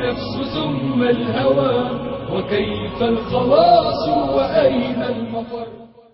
النفس ثم الهوى وكيف الخلاص وأين المفر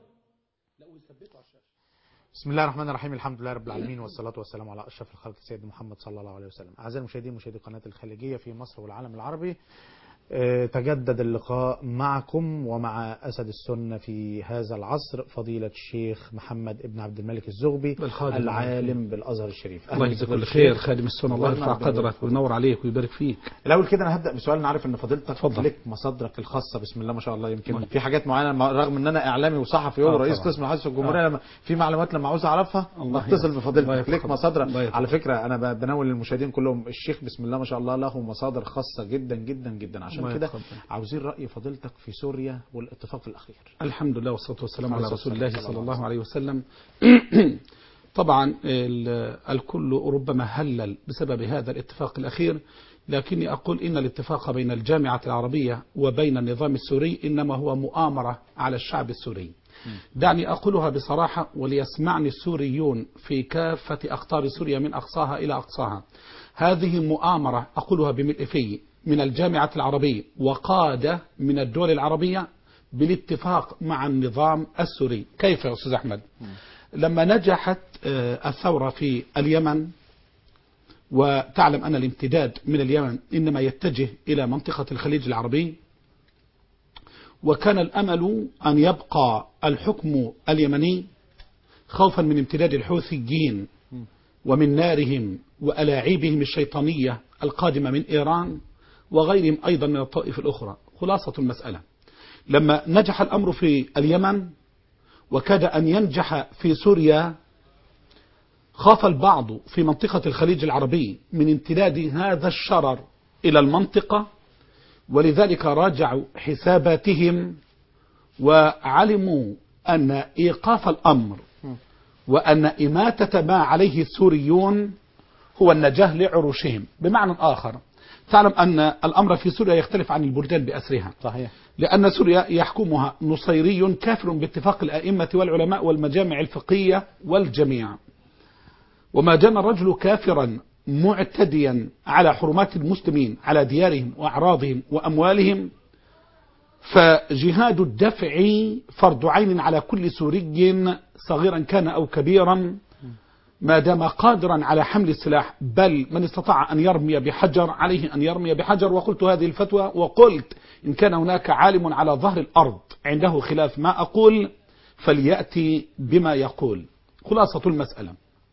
بسم الله الرحمن الرحيم الحمد لله رب العالمين والصلاة والسلام على أشرف الخلق سيدنا محمد صلى الله عليه وسلم أعزائي المشاهدين مشاهدي قناة الخليجية في مصر والعالم العربي آه، تجدد اللقاء معكم ومع أسد السنة في هذا العصر فضيلة الشيخ محمد ابن عبد الملك الزغبي بالخادم العالم بالأزهر الشريف الله أهلا يجزاك بك كل الشيخ. خير خادم السنة الله الله يرفع يرضى عليك. قدرك وينور عليك ويبارك فيك الأول كده أنا هبدأ بسؤال نعرف إن فضيلتك اتفضل. لك مصادرك الخاصة بسم الله ما شاء الله يمكن الله. في حاجات معينة مع- رغم إن أنا إعلامي وصحفي آه، ورئيس طبعا. قسم الحديث الجمهورية لما في معلومات لما عاوز أعرفها الله بتصل يرحمه. الله بفضيلتك يرحمه. لك مصادر الله يرحمه. على فكرة أنا ب- بناول للمشاهدين كلهم الشيخ بسم الله ما شاء الله له مصادر خاصة جدا جدا جدا عشان الله كده يتقبل. عاوزين رأي فضيلتك في سوريا والاتفاق الأخير الحمد لله والصلاة والسلام على عليه رسول الصلاة الله والسلام. صلى الله عليه وسلم طبعا ال- الكل ربما هلل بسبب هذا الاتفاق الأخير لكني أقول إن الاتفاق بين الجامعة العربية وبين النظام السوري إنما هو مؤامرة على الشعب السوري دعني أقولها بصراحة وليسمعني السوريون في كافة أقطار سوريا من أقصاها إلى أقصاها هذه مؤامرة أقولها بملء في من الجامعة العربية وقادة من الدول العربية بالاتفاق مع النظام السوري كيف يا أستاذ أحمد لما نجحت آه، الثورة في اليمن وتعلم أن الامتداد من اليمن إنما يتجه إلى منطقة الخليج العربي وكان الأمل أن يبقى الحكم اليمني خوفا من امتداد الحوثيين ومن نارهم وألاعيبهم الشيطانية القادمة من إيران وغيرهم أيضا من الطائف الأخرى خلاصة المسألة لما نجح الأمر في اليمن وكاد أن ينجح في سوريا خاف البعض في منطقة الخليج العربي من امتداد هذا الشرر إلى المنطقة ولذلك راجعوا حساباتهم وعلموا أن إيقاف الأمر وأن إماتة ما عليه السوريون هو النجاة لعروشهم بمعنى آخر تعلم أن الأمر في سوريا يختلف عن البلدان بأسرها صحيح لأن سوريا يحكمها نصيري كافر باتفاق الأئمة والعلماء والمجامع الفقهية والجميع وما دام الرجل كافرا معتديا على حرمات المسلمين على ديارهم وأعراضهم وأموالهم فجهاد الدفع فرض عين على كل سوري صغيرا كان أو كبيرا ما دام قادرا على حمل السلاح بل من استطاع أن يرمي بحجر عليه أن يرمي بحجر وقلت هذه الفتوى وقلت إن كان هناك عالم على ظهر الأرض عنده خلاف ما أقول فليأتي بما يقول خلاصة المسألة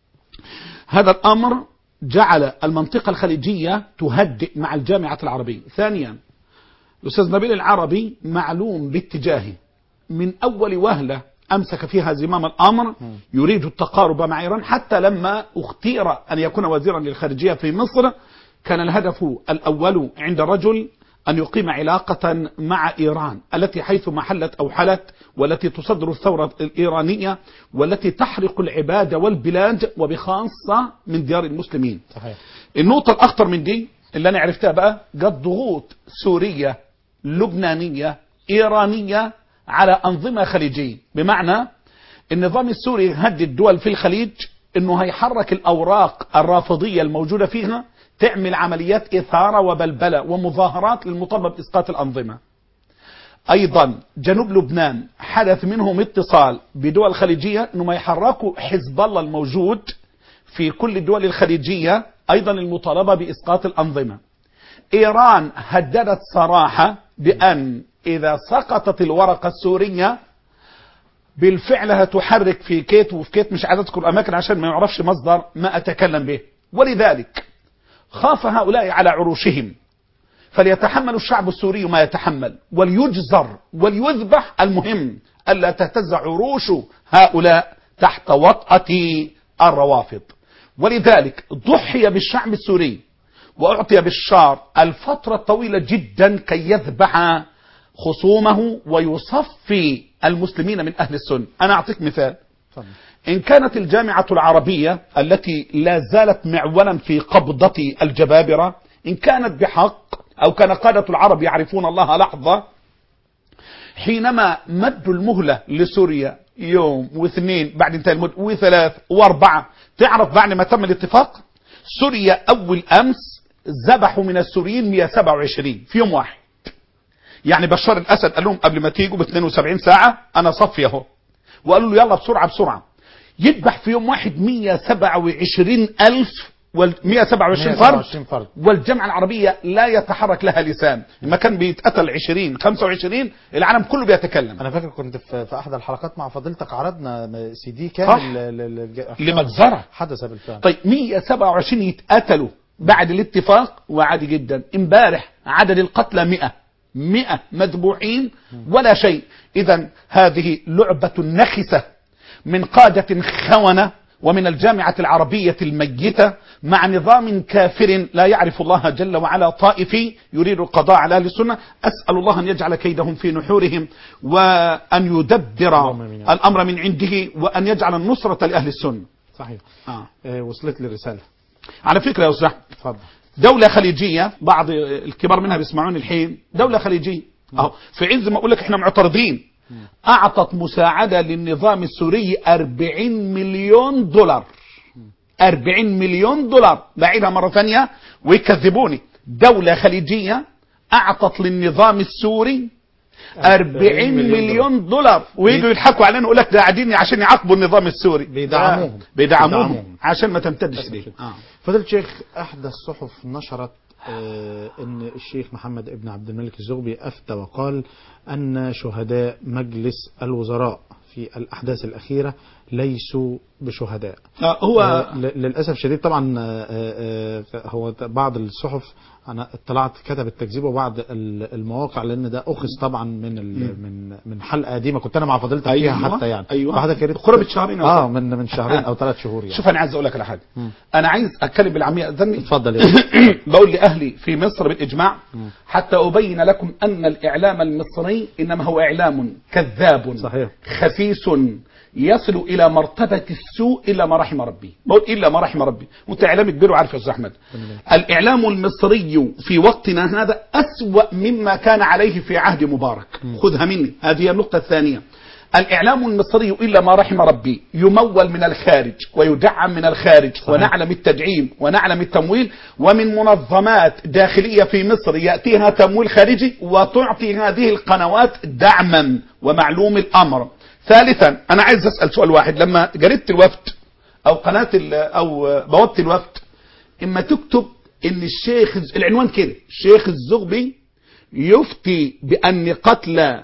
هذا الأمر جعل المنطقة الخليجية تهدئ مع الجامعة العربية ثانيا الأستاذ نبيل العربي معلوم باتجاهه من أول وهلة أمسك فيها زمام الأمر يريد التقارب مع إيران حتى لما اختير أن يكون وزيرا للخارجية في مصر كان الهدف الأول عند رجل أن يقيم علاقة مع إيران التي حيث ما حلت أو حلت والتي تصدر الثورة الإيرانية والتي تحرق العباد والبلاد وبخاصة من ديار المسلمين صحيح النقطة الأخطر من دي اللي أنا عرفتها بقى جت ضغوط سورية لبنانية إيرانية على أنظمة خليجية بمعنى النظام السوري يهدد دول في الخليج انه هيحرك الاوراق الرافضية الموجودة فيها تعمل عمليات اثارة وبلبلة ومظاهرات للمطالبة باسقاط الانظمة ايضا جنوب لبنان حدث منهم اتصال بدول خليجية انهم يحركوا حزب الله الموجود في كل الدول الخليجية ايضا المطالبة باسقاط الانظمة ايران هددت صراحة بان اذا سقطت الورقة السورية بالفعل هتحرك في كيت وفي كيت مش عايز اذكر اماكن عشان ما يعرفش مصدر ما اتكلم به ولذلك خاف هؤلاء على عروشهم فليتحمل الشعب السوري ما يتحمل وليجزر وليذبح المهم الا تهتز عروش هؤلاء تحت وطأة الروافض ولذلك ضحي بالشعب السوري واعطي بالشار الفترة الطويلة جدا كي يذبح خصومه ويصفي المسلمين من أهل السنة أنا أعطيك مثال اتفضل. إن كانت الجامعة العربية التي لا زالت معولا في قبضة الجبابرة إن كانت بحق أو كان قادة العرب يعرفون الله لحظة حينما مدوا المهلة لسوريا يوم واثنين بعد انتهاء المدة وثلاث واربعة تعرف بعد ما تم الاتفاق سوريا أول أمس ذبحوا من السوريين 127 في يوم واحد يعني بشار الاسد قال لهم قبل ما تيجوا ب 72 ساعه انا صفي اهو وقالوا له يلا بسرعه بسرعه يذبح في يوم واحد 127 الف وال 127 فرد 127 فرد. والجامعه العربيه لا يتحرك لها لسان لما كان بيتقتل 20 25 العالم كله بيتكلم انا فاكر كنت في, في احد الحلقات مع فضيلتك عرضنا سي دي صح. كامل ل- ل- ل- لمجزرة. حدث بالفعل طيب 127 يتقتلوا بعد الاتفاق وعادي جدا امبارح عدد القتلى 100 100 مذبوحين ولا شيء اذا هذه لعبة نخسة من قادة خونة ومن الجامعة العربية الميتة مع نظام كافر لا يعرف الله جل وعلا طائفي يريد القضاء على اهل السنة أسأل الله أن يجعل كيدهم في نحورهم وأن يدبر اللهم آمين يا رب. الأمر من عنده وأن يجعل النصرة لأهل السنة صحيح آه. آه وصلت لي رساله على فكرة يا أستاذ اتفضل دولة خليجية بعض الكبار منها بيسمعوني الحين دولة خليجية اهو في عز ما اقول لك احنا معترضين اعطت مساعدة للنظام السوري 40 مليون دولار 40 مليون دولار بعيدها مرة ثانية ويكذبوني دولة خليجية اعطت للنظام السوري 40 مليون دولار ويجوا يضحكوا علينا يقول لك ده قاعدين عشان يعاقبوا النظام السوري بيدعموهم. ده بيدعموهم بيدعموهم. عشان ما تمتدش ليه آه. فضيلة الشيخ احدى الصحف نشرت آه، ان الشيخ محمد ابن عبد الملك الزغبي افتى وقال ان شهداء مجلس الوزراء في الاحداث الاخيره ليسوا بشهداء آه، هو آه، ل- للاسف شديد طبعا آه، آه، آه، هو بعض الصحف انا اطلعت كتبت تكذيب وبعض ال- المواقع لان ده اخذ طبعا من ال- من من حلقه قديمه كنت انا مع فضيلتك أيوة، فيها حتى يعني أيوة. فحضرتك يا ريت قرابة شهرين أو اه ثلاثة. من من شهرين او ثلاث شهور يعني شوف انا عايز اقول لك على حاجه انا عايز اتكلم بالعاميه اذني اتفضل يا شيخ. بقول لاهلي في مصر بالاجماع حتى ابين لكم ان الاعلام المصري انما هو اعلام كذاب صحيح. خسيس يصل الى مرتبه السوء الا ما رحم ربي بقول الا ما رحم ربي وانت اعلامي كبير وعارف يا استاذ احمد الاعلام المصري في وقتنا هذا اسوا مما كان عليه في عهد مبارك خذها مني هذه النقطه الثانيه الإعلام المصري إلا ما رحم ربي يمول من الخارج ويدعم من الخارج ونعلم التدعيم ونعلم التمويل ومن منظمات داخلية في مصر يأتيها تمويل خارجي وتعطي هذه القنوات دعما ومعلوم الأمر ثالثا أنا عايز أسأل سؤال واحد لما جريدة الوفد أو قناة ال- أو بوابة الوفد إما تكتب إن الشيخ العنوان كده الشيخ الزغبي يفتي بأن قتل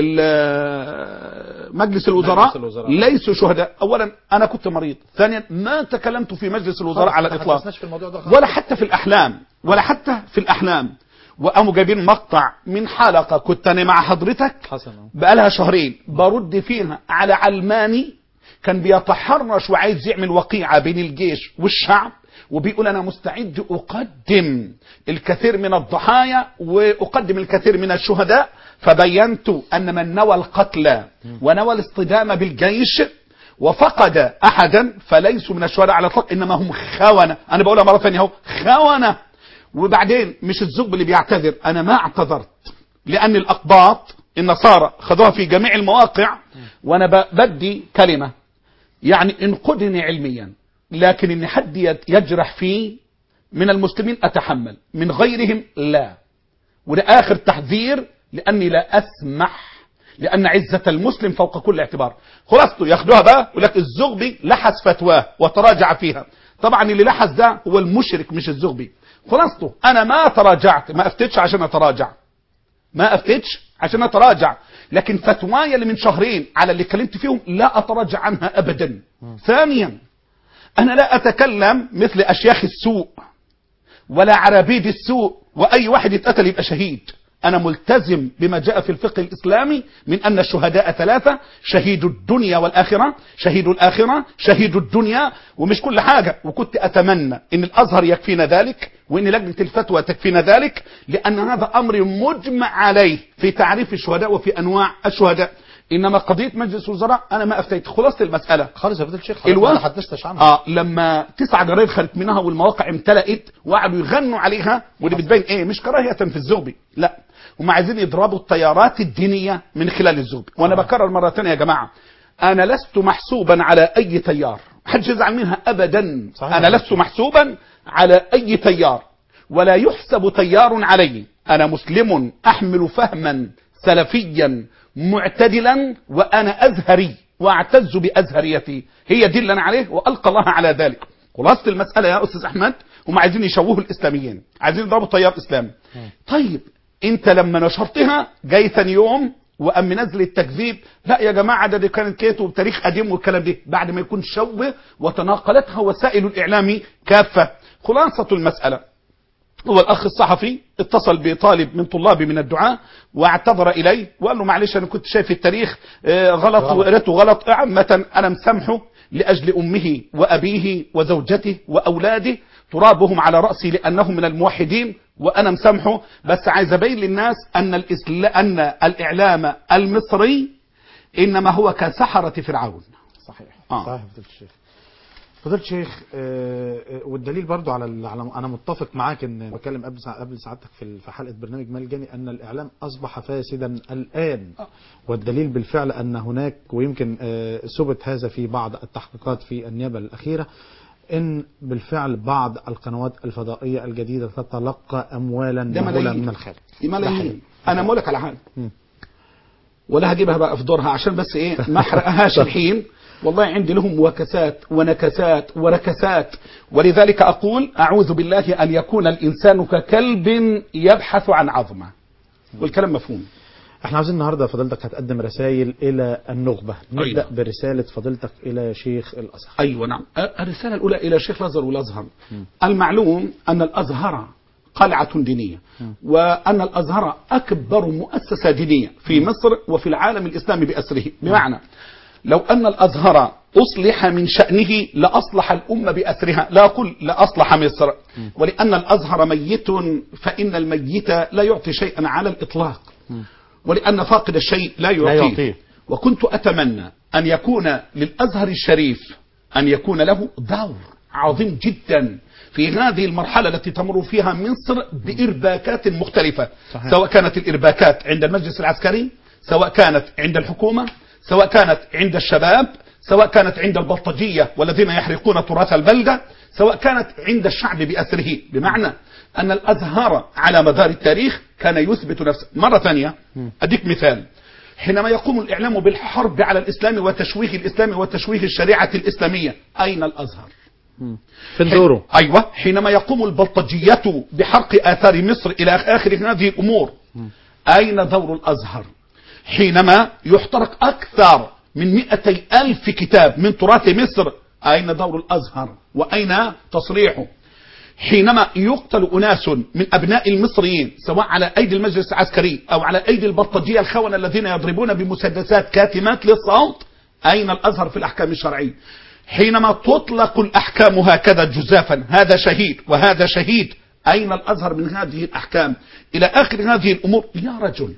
ال- مجلس الوزراء, مجلس الوزراء. ليسوا شهداء اولا انا كنت مريض ثانيا ما تكلمت في مجلس الوزراء خلاص، على ما الاطلاق تحدثناش في الموضوع ده خالص. ولا حتى في الاحلام ولا حتى في الاحلام وقاموا جايبين مقطع من حلقه كنت انا مع حضرتك حسن أهو. بقالها شهرين برد فيها على علماني كان بيتحرش وعايز يعمل وقيعة بين الجيش والشعب وبيقول أنا مستعد أقدم الكثير من الضحايا وأقدم الكثير من الشهداء فبينت أن من نوى القتل ونوى الاصطدام بالجيش وفقد أحدا فليسوا من الشهداء على الإطلاق إنما هم خونة أنا بقولها مرة ثانية أهو خونة وبعدين مش الزب اللي بيعتذر أنا ما اعتذرت لأن الأقباط النصارى خذوها في جميع المواقع وأنا ب- بدي كلمة يعني انقدني علميا لكن ان حد يت- يجرح فيه من المسلمين اتحمل من غيرهم لا وده اخر تحذير لاني لا اسمح لان عزة المسلم فوق كل اعتبار خلاصته ياخدوها بقى يقول لك الزغبي لحس فتواه وتراجع فيها طبعا اللي لحس ده هو المشرك مش الزغبي خلاصته انا ما تراجعت ما افتتش عشان اتراجع ما افتتش عشان اتراجع لكن فتواي اللي من شهرين على اللي اتكلمت فيهم لا اتراجع عنها ابدا ثانيا انا لا اتكلم مثل اشياخ السوء ولا عرابيد السوء واي واحد يتقتل يبقى شهيد انا ملتزم بما جاء في الفقه الاسلامي من ان الشهداء ثلاثة شهيد الدنيا والاخرة شهيد الاخرة شهيد الدنيا ومش كل حاجة وكنت اتمنى ان الازهر يكفينا ذلك وان لجنة الفتوى تكفينا ذلك لان هذا امر مجمع عليه في تعريف الشهداء وفي انواع الشهداء انما قضية مجلس الوزراء انا ما افتيت خلاصة المسألة خالص يا فضيلة الشيخ حضرتك ما الوفد تحدثتش عنها اه لما تسع جرايد خدت منها والمواقع امتلأت وقعدوا يغنوا عليها ودي بتبين ايه مش كراهية في الزغبي لا هم عايزين يضربوا التيارات الدينية من خلال الزغبي وانا بكرر مرة تانية يا جماعة انا لست محسوبا على اي تيار محدش يزعل منها ابدا صحيح. انا لست محسوبا على اي تيار ولا يحسب تيار علي أنا مسلم أحمل فهما سلفيا معتدلا وأنا أزهري وأعتز بأزهريتي هي دي اللي أنا عليه وألقى الله على ذلك خلاصة المسألة يا أستاذ أحمد هم عايزين يشوهوا الإسلاميين عايزين يضربوا تيار إسلامي طيب أنت لما نشرتها جاي ثاني يوم وقام منزل التكذيب لا يا جماعه ده دي كانت كيتو بتاريخ قديم والكلام ده بعد ما يكون شوه وتناقلتها وسائل الاعلام كافه خلاصه المساله هو الاخ الصحفي اتصل بطالب من طلابي من الدعاء واعتذر اليه وقال له معلش انا كنت شايف التاريخ آه، غلط غلط. وقريته غلط عامه انا مسامحه لاجل امه وابيه وزوجته واولاده ترابهم على راسي لانهم من الموحدين وانا مسامحه بس عايز ابين للناس ان الإسلا... ان الاعلام المصري انما هو كسحره فرعون صحيح آه. صحيح فضيلة الشيخ فضيلة الشيخ آه، آه، والدليل برضو على ال- على انا متفق معاك ان بتكلم قبل سع- قبل سعادتك في ال- في حلقه برنامج ملجني ان الاعلام اصبح فاسدا الان والدليل بالفعل ان هناك ويمكن آه، ثبت هذا في بعض التحقيقات في النيابه الاخيره ان بالفعل بعض القنوات الفضائيه الجديده تتلقى اموالا ده مهوله ملايين. من الخارج ملايين انا بقول لك على حاجه مم. ولا هجيبها بقى في دورها عشان بس ايه ما احرقهاش الحين والله عندي لهم وكسات ونكسات وركسات ولذلك اقول اعوذ بالله ان يكون الانسان ككلب يبحث عن عظمه والكلام مفهوم احنا عاوزين النهارده فضيلتك هتقدم رسائل الى النخبه نبدا أيوة. برساله فضيلتك الى شيخ الازهر ايوه نعم الرساله الاولى الى الشيخ الازهر والازهر المعلوم ان الازهر قلعه دينيه وان الازهر اكبر مؤسسه دينيه في مصر وفي العالم الاسلامي باسره بمعنى لو ان الازهر اصلح من شانه لاصلح الامه باسرها لا اقول لاصلح مصر ولان الازهر ميت فان الميت لا يعطي شيئا على الاطلاق ولان فاقد الشيء لا يعطيه, يعطيه. وكنت أتمنى أن يكون للأزهر الشريف أن يكون له دور عظيم جدا في هذه المرحلة التي تمر فيها مصر بإرباكات مختلفة صحيح. سواء كانت الإرباكات عند المجلس العسكري سواء كانت عند الحكومة سواء كانت عند الشباب سواء كانت عند البلطجية والذين يحرقون تراث البلدة سواء كانت عند الشعب بأسره بمعنى أن الأزهر على مدار التاريخ كان يثبت نفسه مرة ثانية أديك مثال حينما يقوم الإعلام بالحرب على الإسلام وتشويه الإسلام وتشويه الشريعة الإسلامية أين الأزهر فين دوره أيوة حينما يقوم البلطجية بحرق آثار مصر إلى آخر هذه الأمور أين دور الأزهر حينما يحترق أكثر من مئتي ألف كتاب من تراث مصر أين دور الأزهر وأين تصريحه حينما يقتل أناس من أبناء المصريين سواء على أيدي المجلس العسكري أو على أيدي البلطجية الخونة الذين يضربون بمسدسات كاتمات للصوت أين الأزهر في الأحكام الشرعية حينما تطلق الأحكام هكذا جزافا هذا شهيد وهذا شهيد أين الأزهر من هذه الأحكام إلى آخر هذه الأمور يا رجل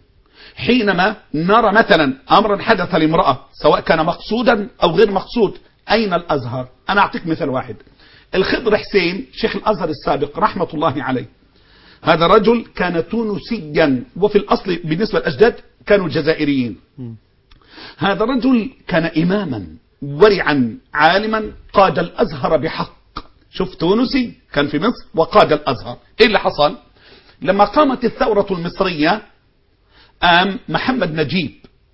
حينما نرى مثلا أمرا حدث لامرأة سواء كان مقصودا أو غير مقصود أين الأزهر أنا أعطيك مثال واحد الخضر حسين شيخ الأزهر السابق رحمة الله عليه هذا الرجل كان تونسيا وفي الأصل بالنسبة للأجداد كانوا جزائريين هذا الرجل كان إماما ورعا عالما قاد الأزهر بحق شوف تونسي كان في مصر وقاد الأزهر إيه اللي حصل لما قامت الثورة المصرية قام محمد نجيب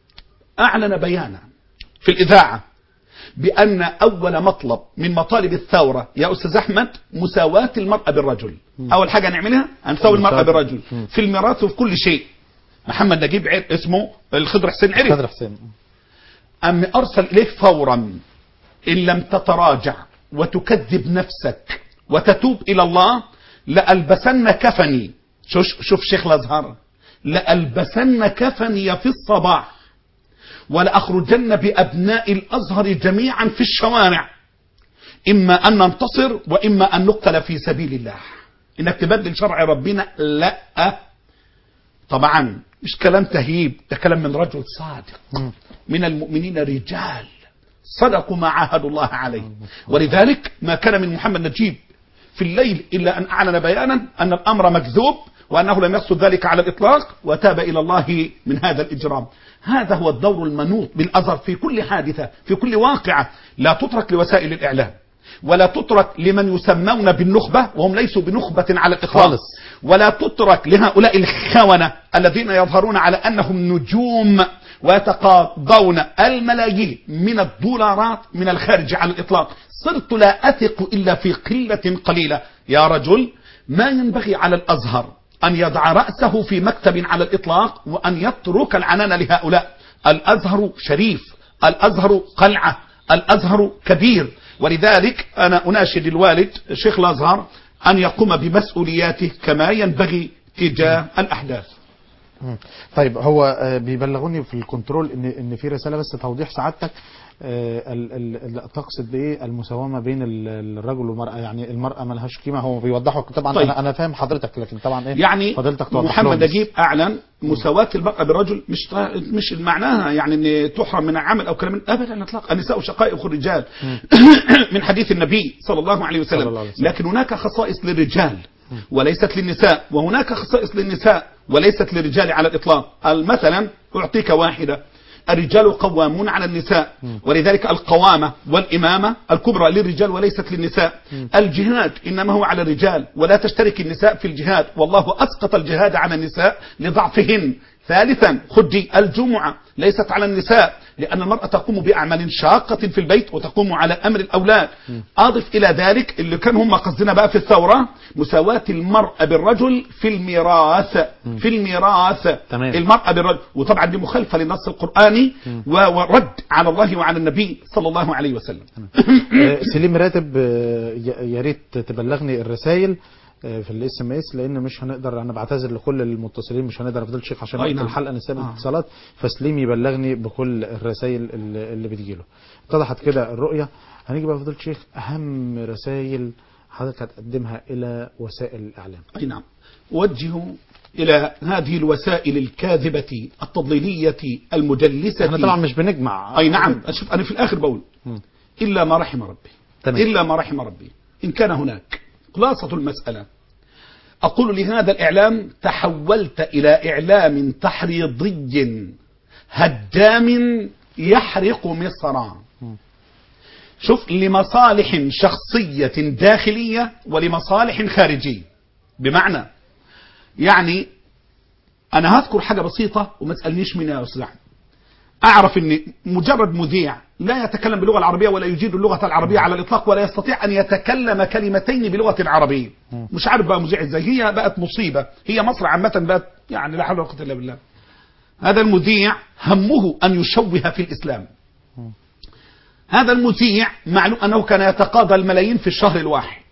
أعلن بيانا في الإذاعة بأن أول مطلب من مطالب الثورة يا أستاذ أحمد مساواة المرأة بالرجل أول حاجة نعملها هنساوي المرأة مساواة. بالرجل في الميراث وفي كل شيء محمد نجيب عرف اسمه الخضر حسين عرف خضر حسين أم أرسل إليه فورا إن لم تتراجع وتكذب نفسك وتتوب إلى الله لألبسن كفني شوف, شوف شيخ الأزهر لألبسن كفني في الصباح ولأخرجن بأبناء الأزهر جميعا في الشوارع إما أن ننتصر وإما أن نقتل في سبيل الله إنك تبدل شرع ربنا لا طبعا مش كلام تهيب ده كلام من رجل صادق من المؤمنين رجال صدقوا ما عاهدوا الله عليه ولذلك ما كان من محمد نجيب في الليل إلا أن أعلن بيانا أن الأمر مكذوب وأنه لم يقصد ذلك على الإطلاق وتاب إلى الله من هذا الإجرام هذا هو الدور المنوط بالأزهر في كل حادثة في كل واقعة لا تترك لوسائل الإعلام ولا تترك لمن يسمون بالنخبة وهم ليسوا بنخبة على الإطلاق خالص. ولا تترك لهؤلاء الخونة الذين يظهرون على أنهم نجوم ويتقاضون الملايين من الدولارات من الخارج على الإطلاق صرت لا أثق إلا في قلة قليلة يا رجل ما ينبغي على الأزهر أن يضع رأسه في مكتب على الإطلاق وأن يترك العنان لهؤلاء الأزهر شريف الأزهر قلعة الأزهر كبير ولذلك أنا أناشد الوالد شيخ الأزهر أن يقوم بمسؤولياته كما ينبغي تجاه الأحداث مم. طيب هو آه، بيبلغوني في الكنترول ان ان في رساله بس توضيح سعادتك آه، ال- ال- ال- تقصد بايه المساومه بين ال- الرجل والمراه يعني المراه ما لهاش قيمه هو بيوضحوا طبعا طيب. انا انا فاهم حضرتك لكن طبعا ايه يعني فضيلتك توضح محمد لهم بس. نجيب اعلن مساواه المراه بالرجل مش مش معناها يعني ان تحرم من العمل او كلام من- ابدا اطلاقا النساء شقائق الرجال من حديث النبي صلى الله عليه صلى وسلم الله عليه وسلم. لكن هناك خصائص للرجال وليست للنساء وهناك خصائص للنساء وليست للرجال على الاطلاق مثلا اعطيك واحده الرجال قوامون على النساء ولذلك القوامة والإمامة الكبرى للرجال وليست للنساء الجهاد إنما هو على الرجال ولا تشترك النساء في الجهاد والله أسقط الجهاد عن النساء لضعفهن ثالثا خدي الجمعة ليست على النساء لأن المرأة تقوم بأعمال شاقة في البيت وتقوم على أمر الأولاد أضف إلى ذلك اللي كان هم قصدنا بقى في الثورة مساواة المرأة بالرجل في الميراث في الميراث تمام. المرأة بالرجل وطبعا دي مخالفة للنص القرآني و- ورد على الله وعلى النبي صلى الله عليه وسلم آه، سليم راتب آه، ي- يا ريت تبلغني الرسائل آه، في الاس ام اس لان مش هنقدر انا بعتذر لكل المتصلين مش هنقدر افضل شيخ عشان أي وقت نعم. الحلقه نسيب آه. الاتصالات فسليم يبلغني بكل الرسائل اللي اللي بتجيله اتضحت كده الرؤيه هنيجي بقى فضل شيخ اهم رسائل حضرتك هتقدمها الى وسائل الاعلام أي نعم وجهوا إلى هذه الوسائل الكاذبة التضليلية المدلسة احنا طبعا مش بنجمع أي نعم شوف أنا في الآخر بقول مم. إلا ما رحم ربي تمام. إلا ما رحم ربي إن كان هناك خلاصة المسألة أقول لهذا الإعلام تحولت إلى إعلام تحريضي هدام يحرق مصر شوف لمصالح شخصية داخلية ولمصالح خارجية بمعنى يعني أنا هذكر حاجة بسيطة وما تسألنيش منها يا أستاذ أحمد. أعرف أن مجرد مذيع لا يتكلم باللغة العربية ولا يجيد اللغة العربية على الإطلاق ولا يستطيع أن يتكلم كلمتين بلغة عربية مش عارف بقى مذيع إزاي هي بقت مصيبة هي مصر عامة بقت يعني لا حول ولا قوة إلا بالله هذا المذيع همه أن يشوه في الإسلام هذا المذيع معلوم أنه كان يتقاضى الملايين في الشهر الواحد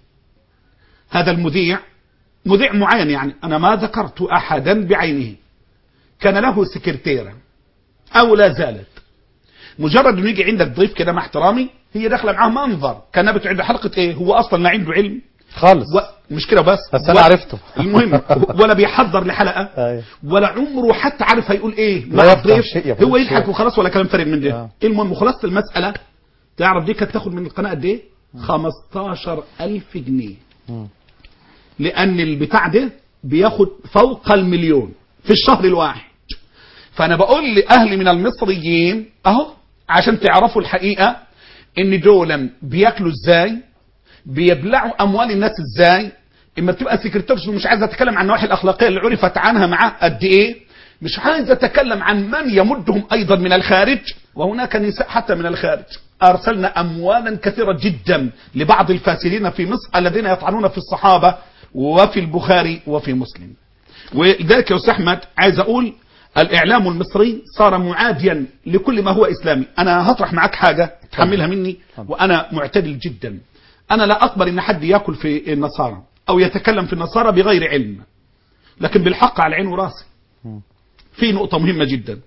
هذا المذيع مذيع معين يعني أنا ما ذكرت أحدا بعينه كان له سكرتيرة أو لا زالت مجرد انه يجي عندك ضيف كده مع احترامي هي داخله معاه منظر كانها بتعد حلقه ايه هو اصلا لا عنده علم خالص و... مش كده بس بس أنا ولا- عرفته. المهم ولا بيحضر لحلقه أيوة. ولا عمره حتى عارف هيقول ايه لا مع يفقه الضيف شيء يا فندم، هو يضحك شيء. وخلاص ولا كلام فارغ من ده آه. المهم خلاصه المساله تعرف دي كانت تاخد من القناه قد ايه 15000 جنيه مم. لان البتاع ده بياخد فوق المليون في الشهر الواحد فانا بقول لاهلي من المصريين اهو عشان تعرفوا الحقيقه ان دول بياكلوا ازاي بيبلعوا اموال الناس ازاي اما بتبقى سكرتيرش ومش عايز اتكلم عن النواحي الاخلاقيه اللي عرفت عنها معاه قد ايه مش عايز اتكلم عن من يمدهم ايضا من الخارج وهناك نساء حتى من الخارج ارسلنا اموالا كثيره جدا لبعض الفاسدين في مصر الذين يطعنون في الصحابه وفي البخاري وفي مسلم ولذلك يا استاذ احمد عايز اقول الاعلام المصري صار معاديا لكل ما هو اسلامي انا هطرح معاك حاجه تحملها مني وانا معتدل جدا انا لا اقبل ان حد ياكل في النصارى او يتكلم في النصارى بغير علم لكن بالحق على عين وراسي في نقطه مهمه جدا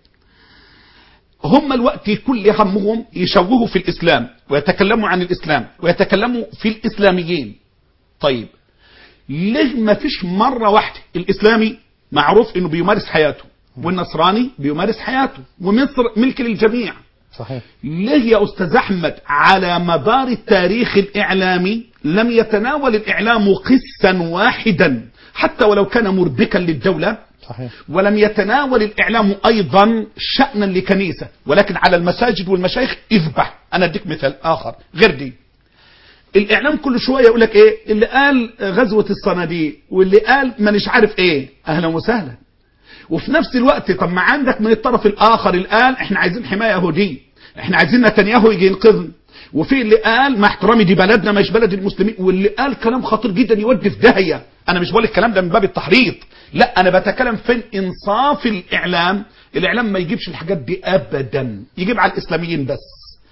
هم الوقت كل همهم يشوهوا في الاسلام ويتكلموا عن الاسلام ويتكلموا في الاسلاميين طيب ليه ما فيش مرة واحدة الإسلامي معروف إنه بيمارس حياته والنصراني بيمارس حياته ومصر ملك للجميع صحيح ليه يا أستاذ أحمد على مدار التاريخ الإعلامي لم يتناول الإعلام قسا واحدا حتى ولو كان مربكا للدولة صحيح ولم يتناول الإعلام أيضا شأنا لكنيسة ولكن على المساجد والمشايخ اذبح أنا أديك مثال آخر غير دي الاعلام كل شويه يقول لك ايه اللي قال غزوه الصناديق واللي قال مانيش عارف ايه اهلا وسهلا وفي نفس الوقت طب ما عندك من الطرف الاخر الان احنا عايزين حمايه يهوديه احنا عايزين نتنياهو يجي ينقذنا وفي اللي قال مع احترامي دي بلدنا مش بلد المسلمين واللي قال كلام خطير جدا يودي في داهيه انا مش بقول الكلام ده من باب التحريض لا انا بتكلم في انصاف الاعلام الاعلام ما يجيبش الحاجات دي ابدا يجيب على الاسلاميين بس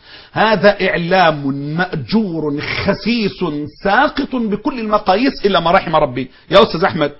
هذا إعلام مأجور خسيس ساقط بكل المقاييس إلا ما رحم ربي يا أستاذ أحمد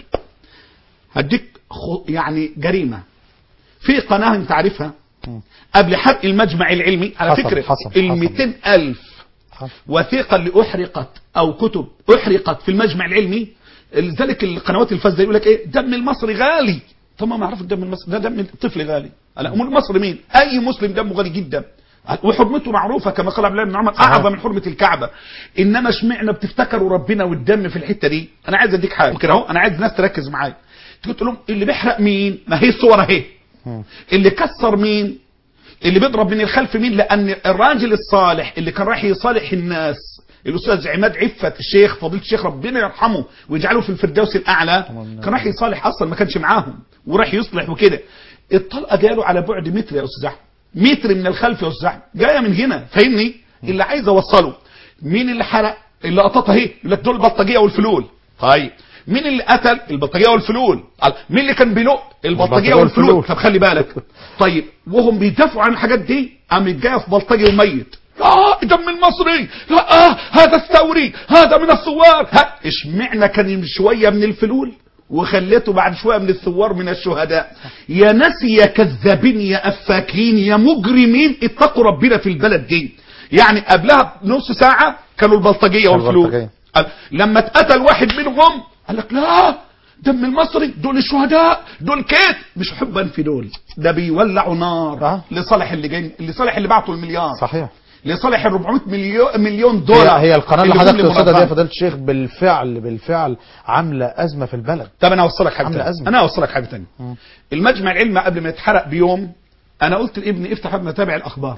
هديك خ- يعني جريمة في قناة أنت عارفها قبل حرق المجمع العلمي على حصل- فكرة حصل- ال حصل. 200 ألف وثيقة اللي أحرقت أو كتب أحرقت في المجمع العلمي لذلك القنوات الفاسدة يقول لك إيه دم المصري غالي طب ما اعرف الدم المصري ده دم الطفل غالي على أمور المصري مين أي مسلم دمه غالي جدا وحرمته معروفة كما قال عبد الله بن عمر أعظم من حرمة الكعبة إنما اشمعنا بتفتكروا ربنا والدم في الحتة دي أنا عايز أديك حاجة كده أهو أنا عايز الناس تركز معايا تقول لهم اللي بيحرق مين ما هي الصور أهي اللي كسر مين اللي بيضرب من الخلف مين لان الراجل الصالح اللي كان رايح يصالح الناس الاستاذ عماد عفت الشيخ فضيله الشيخ ربنا يرحمه ويجعله في الفردوس الاعلى كان رايح يصالح اصلا ما كانش معاهم وراح يصلح وكده الطلقه جاله على بعد متر يا استاذ احمد متر من الخلف يا استاذ احمد جايه من هنا فاهمني اللي عايز اوصله مين اللي حرق اللي قططها اهي يقول لك دول البلطجيه والفلول طيب مين اللي قتل البلطجيه والفلول قال مين اللي كان بيلق البلطجيه البلطجية والفلول والفلول. طب خلي بالك طيب وهم بيدافعوا عن الحاجات دي قام يتجاي في بلطجي وميت لا دم المصري لا آه هذا الثوري هذا من الثوار ها اشمعنا كان شويه من الفلول وخليته بعد شويه من الثوار من الشهداء يا ناس يا كذابين يا افاكين يا مجرمين اتقوا ربنا في البلد دي يعني قبلها نص ساعه كانوا البلطجيه والفلول البلطجية. قال لما اتقتل واحد منهم قال لك لا دم المصري دول الشهداء دول كيت مش حبا في دول ده بيولعوا نار آه. لصالح اللي جاي لصالح اللي بعتوا المليار صحيح لصالح ال 400 مليون مليون هي, دولار هي القناه اللي هم حضرتك تقصدها دي يا لمنظمة. فضيله الشيخ بالفعل بالفعل عامله ازمه في البلد طب انا اوصلك حاجه عاملة تانية. أزمة. انا اوصلك حاجه ثانيه المجمع العلمي قبل ما يتحرق بيوم انا قلت لابني افتح قبل ما تابع الاخبار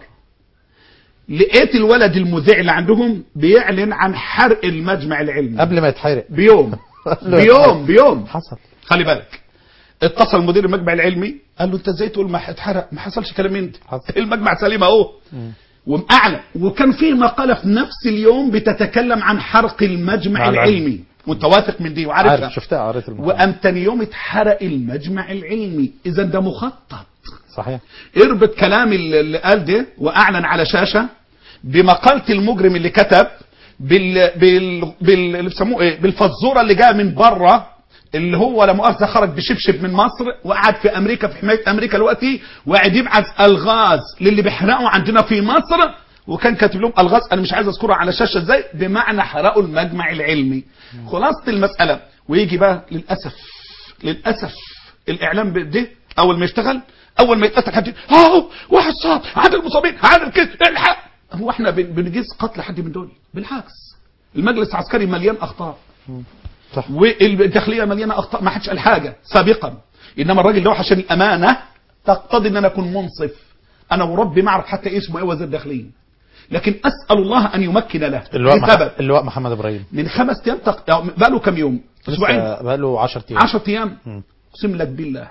لقيت الولد المذيع اللي عندهم بيعلن عن حرق المجمع العلمي قبل ما يتحرق بيوم بيوم بيوم حصل خلي بالك اتصل مدير المجمع العلمي قال له انت ازاي تقول ما اتحرق ما حصلش كلام انت حصل. المجمع سليم اهو واعلى وكان فيه مقاله في نفس اليوم بتتكلم عن حرق المجمع مع العلم. العلمي وانت واثق من دي وعارفها عارف شفتها قريت المقال وقام تاني يوم اتحرق المجمع العلمي اذا ده مخطط صحيح اربط كلام اللي اللي قال ده واعلن على شاشه بمقاله المجرم اللي كتب بال بال بال اللي بيسموه ايه بالفزوره اللي جايه من بره اللي هو لا مؤاخذه خرج بشبشب من مصر وقعد في امريكا في حمايه امريكا دلوقتي وقاعد يبعث الغاز للي بيحرقوا عندنا في مصر وكان كاتب لهم الغاز انا مش عايز اذكرها على الشاشه ازاي بمعنى حرقوا المجمع العلمي خلاصه المساله ويجي بقى للاسف للاسف الاعلام ده اول ما يشتغل اول ما يتقتل حد اهو واحد صاب عدد المصابين عدد كده الحق هو احنا بن- بنجيز قتل حد من دول بالعكس المجلس العسكري مليان اخطاء صح والداخليه مليانه اخطاء ما حدش قال حاجه سابقا انما الراجل ده عشان الامانه تقتضي ان انا اكون منصف انا وربي ما اعرف حتى اسمه ايه وزير الداخليه لكن اسال الله ان يمكن له اللواء لسبب مح... اللواء محمد ابراهيم من خمس ايام تق... بقى له كام يوم اسبوعين لسه بقاله 10 ايام 10 ايام اقسم لك بالله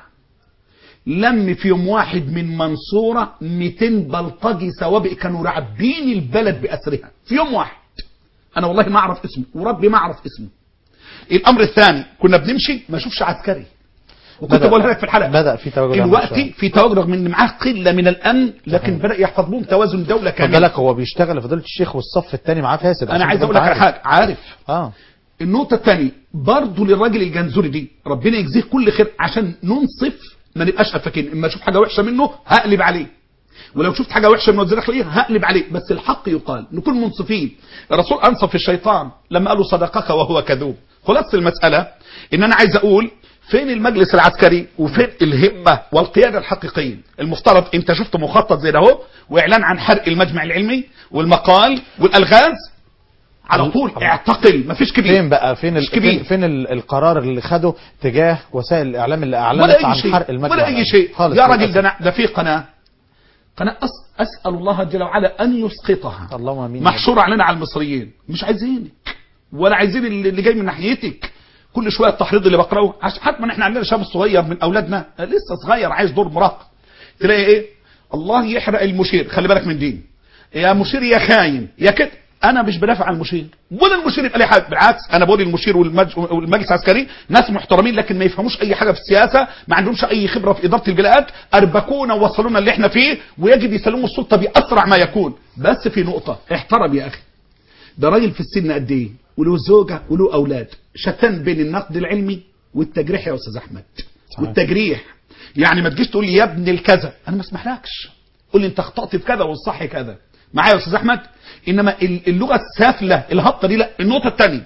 لم في يوم واحد من منصورة 200 بلطجي سوابق كانوا راعبين البلد بأسرها في يوم واحد أنا والله ما أعرف اسمه وربي ما أعرف اسمه الأمر الثاني كنا بنمشي ما أشوفش عسكري وكنت بدأ- بقولها لك في الحلقة بدأ في تواجد أمن دلوقتي شوية. في تواجد رغم ان معاه قله من الامن لكن بدا يحفظ لهم توازن دوله خد كامله بالك هو بيشتغل فضيله الشيخ والصف الثاني معاه فاسد انا عشان عايز تبقى اقول لك أنت على عارف. حاجه عارف اه النقطة الثانية برضه للراجل الجنزوري دي ربنا يجزيه كل خير عشان ننصف ما نبقاش افاكين اما اشوف حاجة وحشة منه هقلب عليه ولو شفت حاجة وحشة من وزير الداخلية هقلب عليه بس الحق يقال نكون منصفين الرسول انصف الشيطان لما قال له صدقك وهو كذوب خلاصة المسألة ان انا عايز اقول فين المجلس العسكري وفين الهمة والقيادة الحقيقية المفترض انت شفت مخطط زي ده اهو واعلان عن حرق المجمع العلمي والمقال والالغاز على طول اعتقل مفيش كبير فين بقى فين ال... مش كبير. فين, فين ال- القرار اللي خده تجاه وسائل الاعلام اللي ولا اعلنت اي عن شيء حرق المجمع ولا اي شيء خالص يا راجل للأسف. ده أنا- ده في قناه قناة أس- أسأل الله جل وعلا أن يسقطها اللهم امين محشورة علينا على المصريين مش عايزينك ولا عايزين اللي اللي جاي من ناحيتك كل شويه التحريض اللي بقراه عشان حتى ما احنا عندنا شاب صغير من اولادنا لسه صغير عايز دور مراهق تلاقي ايه الله يحرق المشير خلي بالك من دين يا مشير يا خاين يا كده انا مش بدافع عن المشير ولا المشير يبقى ليه حاجه بالعكس انا بقول المشير والمج- والمجلس العسكري ناس محترمين لكن ما يفهموش اي حاجه في السياسه ما عندهمش اي خبره في اداره البلاد اربكونا ووصلونا اللي احنا فيه ويجب يسلموا السلطه باسرع ما يكون بس في نقطه احترم يا اخي ده راجل في السن قد ايه وله زوجه وله اولاد شتان بين النقد العلمي والتجريح يا استاذ احمد صحيح. والتجريح يعني ما تجيش تقول لي يا ابن الكذا انا ما اسمحلكش قول لي انت اخطات في كذا والصح كذا معايا يا استاذ احمد انما ال- اللغه السافله الهابطه دي لا النقطه الثانيه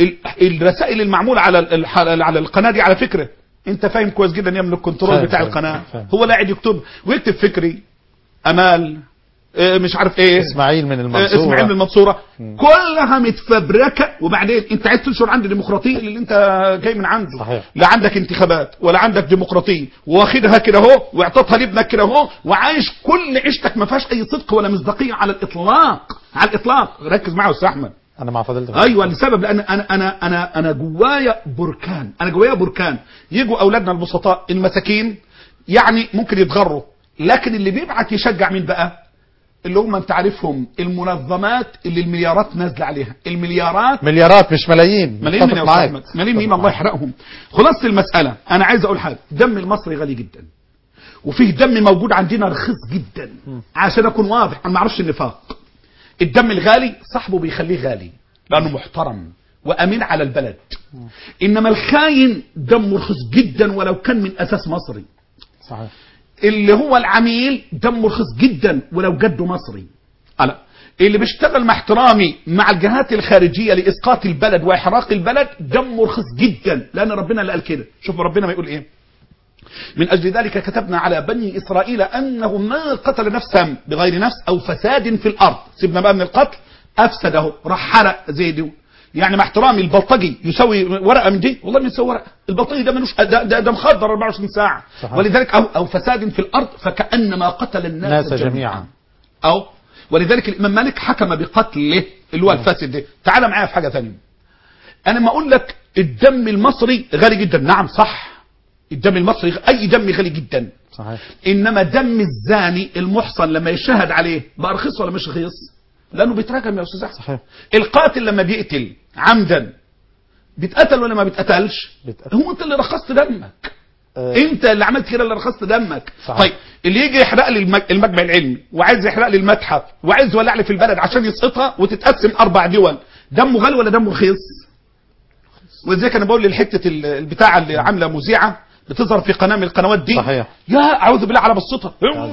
الرسائل المعموله على الح- على القناه دي على فكره انت فاهم كويس جدا يا من الكنترول فاهم، بتاع فاهم، القناه فاهم. هو لا قاعد يكتب ويكتب فكري امال اه، مش عارف ايه اسماعيل من آه، المنصورة اسماعيل من المنصوره كلها متفبركه وبعدين انت عايز تنشر عندي ديمقراطيه اللي انت جاي من عنده صحيح. لا عندك انتخابات ولا عندك ديمقراطيه واخدها كده اهو واعطتها لابنك كده اهو وعايش كل عيشتك ما فيهاش اي صدق ولا مصداقيه على الاطلاق على الاطلاق ركز معايا يا استاذ احمد انا مع فضيلتك ايوه لسبب لان انا انا انا انا جوايا بركان انا جوايا بركان يجوا اولادنا البسطاء المساكين يعني ممكن يتغروا لكن اللي بيبعت يشجع مين بقى اللي هم انت عارفهم المنظمات اللي المليارات نازله عليها المليارات مليارات مش ملايين ملايين من متفق يا معاك. أستاذ أحمد. ملايين مين الله يحرقهم خلاصه المساله انا عايز اقول حاجه دم المصري غالي جدا وفيه دم موجود عندنا رخيص جدا عشان اكون واضح انا ما اعرفش النفاق الدم الغالي صاحبه بيخليه غالي لانه محترم وامين على البلد انما الخاين دمه رخيص جدا ولو كان من اساس مصري صحيح اللي هو العميل دمه رخيص جدا ولو جده مصري ألا اللي بيشتغل مع احترامي مع الجهات الخارجيه لاسقاط البلد واحراق البلد دمه رخيص جدا لان ربنا اللي قال كده شوف ربنا ما يقول ايه من اجل ذلك كتبنا على بني اسرائيل انه ما قتل نفسا بغير نفس او فساد في الارض سيبنا بقى من القتل افسده راح حرق زي دي يعني مع احترامي البلطجي يسوي ورقه من دي والله ما يسوي ورقه البلطجي ده ملوش ده, ده, ده مخدر 24 ساعه صحيح. ولذلك او او فساد في الارض فكانما قتل الناس الناس جميعا او ولذلك الامام مالك حكم بقتله اللي هو الفاسد ده تعال معايا في حاجه ثانيه انا ما اقول لك الدم المصري غالي جدا نعم صح الدم المصري اي دم غالي جدا صحيح انما دم الزاني المحصن لما يشهد عليه بقى رخيص ولا مش رخيص لانه بيتراكم يا استاذ احمد صحيح القاتل لما بيقتل عمدا بيتقتل ولا ما بيتقتلش بيتقتل. هو انت اللي رخصت دمك آه، انت اللي عملت كده اللي رخصت دمك صحيح. طيب اللي يجي يحرق لي المج- المجمع العلمي وعايز يحرق لي المتحف وعايز يولع لي في البلد عشان يسقطها وتتقسم اربع دول دمه غالي ولا دمه رخيص ولذلك انا بقول للحته ال- البتاعه اللي عامله مذيعه بتظهر في قناه من القنوات دي صحيح. يا اعوذ بالله على بسطها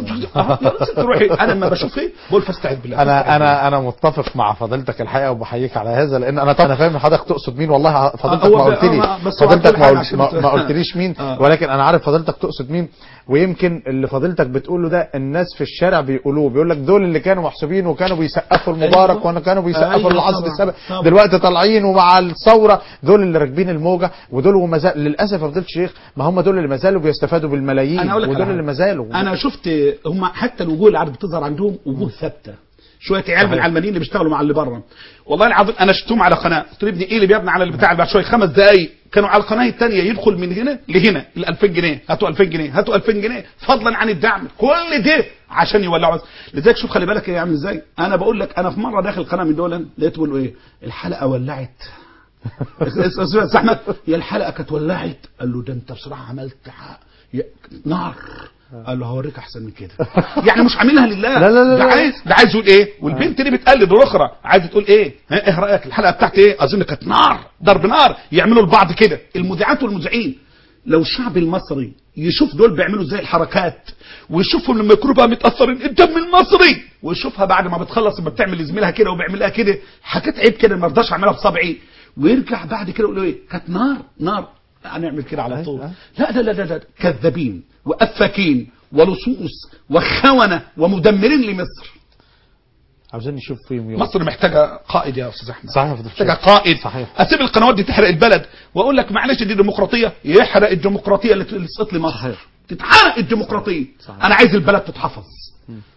يا ست روحي انا لما بشوف ايه بقول فاستعذ بالله انا انا انا متفق مع فضيلتك الحقيقه وبحييك على هذا لان انا طبعا انا فاهم حضرتك تقصد مين والله فضيلتك هو ما ب- قلت لي آه، بس هو فضيلتك عارف ما الحاجة قلت عشان ما بت- ما قلتليش مين آه. ولكن انا عارف فضيلتك تقصد مين ويمكن اللي فضيلتك بتقوله ده الناس في الشارع بيقولوه بيقول لك دول اللي كانوا محسوبين وكانوا بيسقفوا المبارك أيوة. وكانوا بيسقفوا أيوة العصر طبعا. السابق طبعا. دلوقتي طالعين ومع الثوره دول اللي راكبين الموجه ودول وما زال للاسف يا فضيله الشيخ ما هم دول اللي ما زالوا بيستفادوا بالملايين انا اقول لك على ودول حاجة. اللي ما زالوا انا شفت هم حتى الوجوه اللي عاد بتظهر عندهم وجوه ثابته شويه عيال من صحيح. العلمانيين اللي بيشتغلوا مع اللي بره والله العظيم انا شفتهم على قناه قلت له ابني ايه اللي بيبني على البتاع اللي بعد شويه خمس دقائق كانوا على القناه الثانيه يدخل من هنا لهنا ال 2000 جنيه هاتوا 2000 جنيه هاتوا 2000 جنيه فضلا عن الدعم كل ده عشان يولعوا لذلك شوف خلي بالك ايه عامل ازاي انا بقول لك انا في مره داخل قناه من دول لقيت بيقول له ايه الحلقه ولعت استاذ احمد يا الحلقه كانت ولعت قال له ده انت بصراحه عملت حق يا- نار قال له هوريك احسن من كده يعني مش عاملها لله لا لا لا ده لا. عايز ده عايز يقول ايه والبنت اللي بتقلد الاخرى عايزه تقول ايه ها ايه رايك الحلقه بتاعتي ايه اظن كانت نار ضرب نار يعملوا لبعض كده المذيعات والمذيعين لو الشعب المصري يشوف دول بيعملوا ازاي الحركات ويشوفهم لما يكونوا بقى متاثرين الدم المصري ويشوفها بعد ما بتخلص لما بتعمل لزميلها كده وبيعملها كده حاجات عيب كده ما رضاش اعملها بصبعي ويرجع بعد كده يقول له ايه كانت نار نار هنعمل كده على طول أيوة. لا لا لا لا, لا. كذابين وافاكين ولصوص وخونه ومدمرين لمصر عاوزين نشوف فيهم يوم مصر محتاجه قائد يا استاذ احمد صحيح يا فضيلة محتاجه الشيخ. قائد صحيح. اسيب القنوات دي تحرق البلد واقول لك معلش دي ديمقراطيه يحرق الديمقراطيه اللي اللي تسقط لي مصر صحيح. تتحرق الديمقراطيه صحيح. انا عايز البلد تتحفظ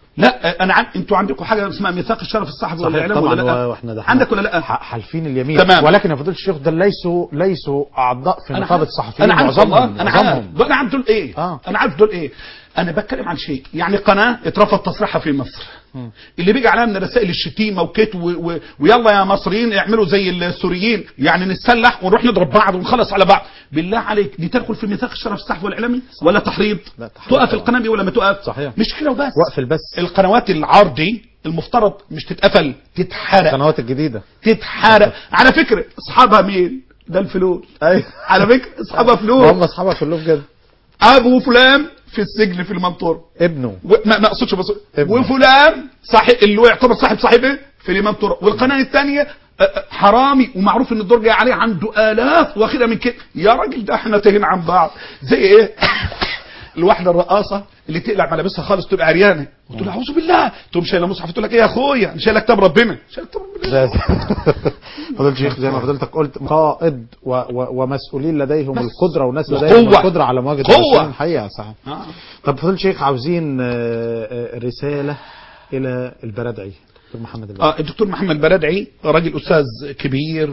لا انا عن... انتوا عندكم حاجه اسمها ميثاق الشرف الصحفي صحيح والاعلام طبعا ولا لا واحنا ده عندك ولا لا ح- حالفين اليمين تمام. ولكن يا فضيله الشيخ ده ليسوا ليسوا اعضاء في نقابه عارف. الصحفيين انا عارف والله معظمهم انا عارف معظمهم. دول انا عارف دول ايه آه. انا عارف دول ايه انا بتكلم عن شيء يعني قناه اترفض تصريحها في مصر اللي بيجي عليها من رسائل الشتيمه وكت و... و... ويلا يا مصريين اعملوا زي السوريين يعني نتسلح ونروح نضرب بعض ونخلص على بعض بالله عليك دي تدخل في ميثاق الشرف الصحفي والاعلامي ولا تحريض لا، تحريض تقف طبعا. القناه دي ولا ما تقف صحيح. مش كده وبس وقف البث القنوات العرضي المفترض مش تتقفل تتحرق القنوات الجديده تتحرق على فكره اصحابها مين ده الفلول ايوه على فكره اصحابها فلول هم اصحابها كلهم كده ابو فلان في السجن في المنطور ابنه و- ما ما اقصدش بس ابنه. وفلان صاحب اللي هو يعتبر صاحب صاحب ايه في المنطور والقناه الثانيه حرامي ومعروف ان الدور جاي عليه عنده الاف واخدها من كده يا راجل ده احنا تاهين عن بعض زي ايه الواحده الرقاصه اللي تقلع ملابسها خالص تبقى عريانه وتقول اعوذ بالله تقوم شايله مصحف تقول لك ايه يا اخويا انا شايله كتاب ربنا شايله كتاب ربنا لا. فضيله الشيخ زي ما فضلتك قلت قائد و و ومسؤولين لديهم بس. القدره وناس وقوة. لديهم القدره على مواجهه قوة. المسلمين الحقيقه صحيح آه. طب فضيله الشيخ عاوزين آه، آه، رساله الى البلدعي دكتور محمد البلدعي اه الدكتور محمد بردعي راجل استاذ كبير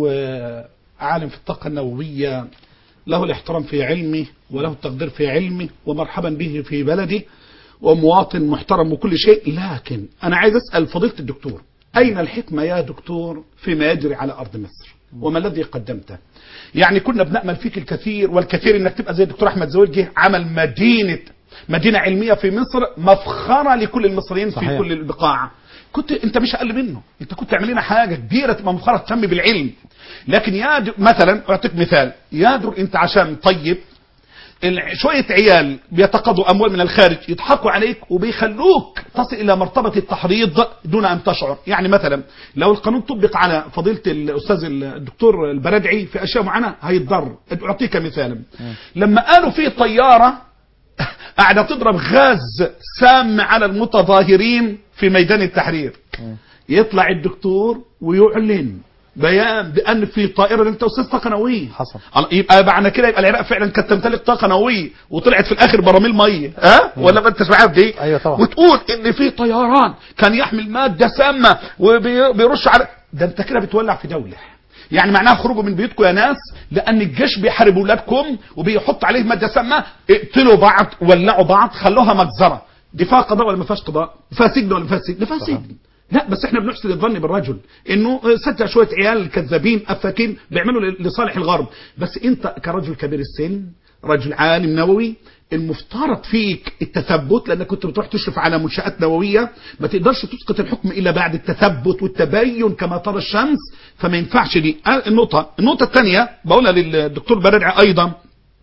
وعالم في الطاقه النوويه له الاحترام في علمه وله التقدير في علمه ومرحبا به في بلده ومواطن محترم وكل شيء لكن انا عايز اسال فضيله الدكتور اين الحكمه يا دكتور فيما يجري على ارض مصر وما الذي قدمته يعني كنا بنامل فيك الكثير والكثير انك تبقى زي الدكتور احمد زويل جه عمل مدينه مدينه علميه في مصر مفخره لكل المصريين في صحيح. كل البقاع كنت انت مش اقل منه انت كنت تعمل لنا حاجه كبيره تبقى مفخره تهتم بالعلم لكن يا د... مثلا اعطيك مثال يادر انت عشان طيب ال- شويه عيال بيتقاضوا اموال من الخارج يضحكوا عليك وبيخلوك تصل الى مرتبه التحريض دون ان تشعر يعني مثلا لو القانون طبق على فضيله الاستاذ الدكتور البرادعي في اشياء معينه هيتضر اعطيك مثالا لما قالوا في طياره قاعده تضرب غاز سام على المتظاهرين في ميدان التحرير يطلع الدكتور ويعلن بيان بان في طائره انت استاذ طاقه نوويه حصل. الله- يبقى معنى كده يبقى العراق فعلا كانت تمتلك طاقه نوويه وطلعت في الاخر براميل ميه ها ولا ما انتش معايا في دي أيوة طبعا. وتقول ان في طيران كان يحمل ماده سامه وبيرش على ده انت كده بتولع في دوله يعني معناها خروجوا من بيوتكم يا ناس لان الجيش بيحارب ولادكم وبيحط عليه ماده سامه اقتلوا بعض ولعوا بعض خلوها مجزره دي فيها قضاء ولا ما فيهاش قضاء فيها سجن ولا ما فيهاش سجن ده فيها سجن لا بس احنا بنحسن الظن بالرجل انه سجع شويه عيال كذابين افاكين بيعملوا ل- لصالح الغرب بس انت كرجل كبير السن رجل عالم نووي المفترض فيك التثبت لانك كنت بتروح تشرف على منشات نوويه ما تقدرش تسقط الحكم الا بعد التثبت والتبين كما ترى الشمس فما ينفعش دي آه، النقطه النقطه الثانيه بقولها للدكتور بررع ايضا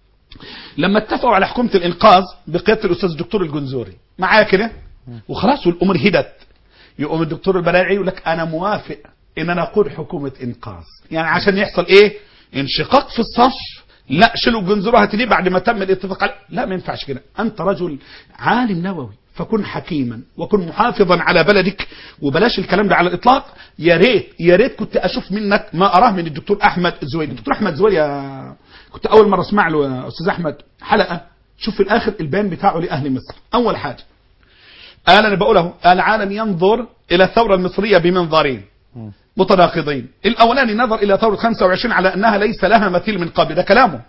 لما اتفقوا على حكومه الانقاذ بقياده الاستاذ الدكتور الجنزوري معايا كده وخلاص والامور هدت يقوم الدكتور البلاعي يقول لك انا موافق ان انا اقود حكومه انقاذ يعني عشان يحصل ايه انشقاق في الصف لا شيلوا الجنزوره هتدي بعد ما تم الاتفاق عليه لا ما ينفعش كده انت رجل عالم نووي فكن حكيما وكن محافظا على بلدك وبلاش الكلام ده على الاطلاق يا ريت يا ريت كنت اشوف منك ما اراه من الدكتور احمد زويل الدكتور احمد زويل يا كنت اول مره اسمع له يا استاذ احمد حلقه شوف في الاخر البيان بتاعه لاهل مصر اول حاجه قال انا بقوله العالم ينظر الى الثوره المصريه بمنظارين متناقضين الاولاني نظر الى ثوره 25 على انها ليس لها مثيل من قبل ده كلامه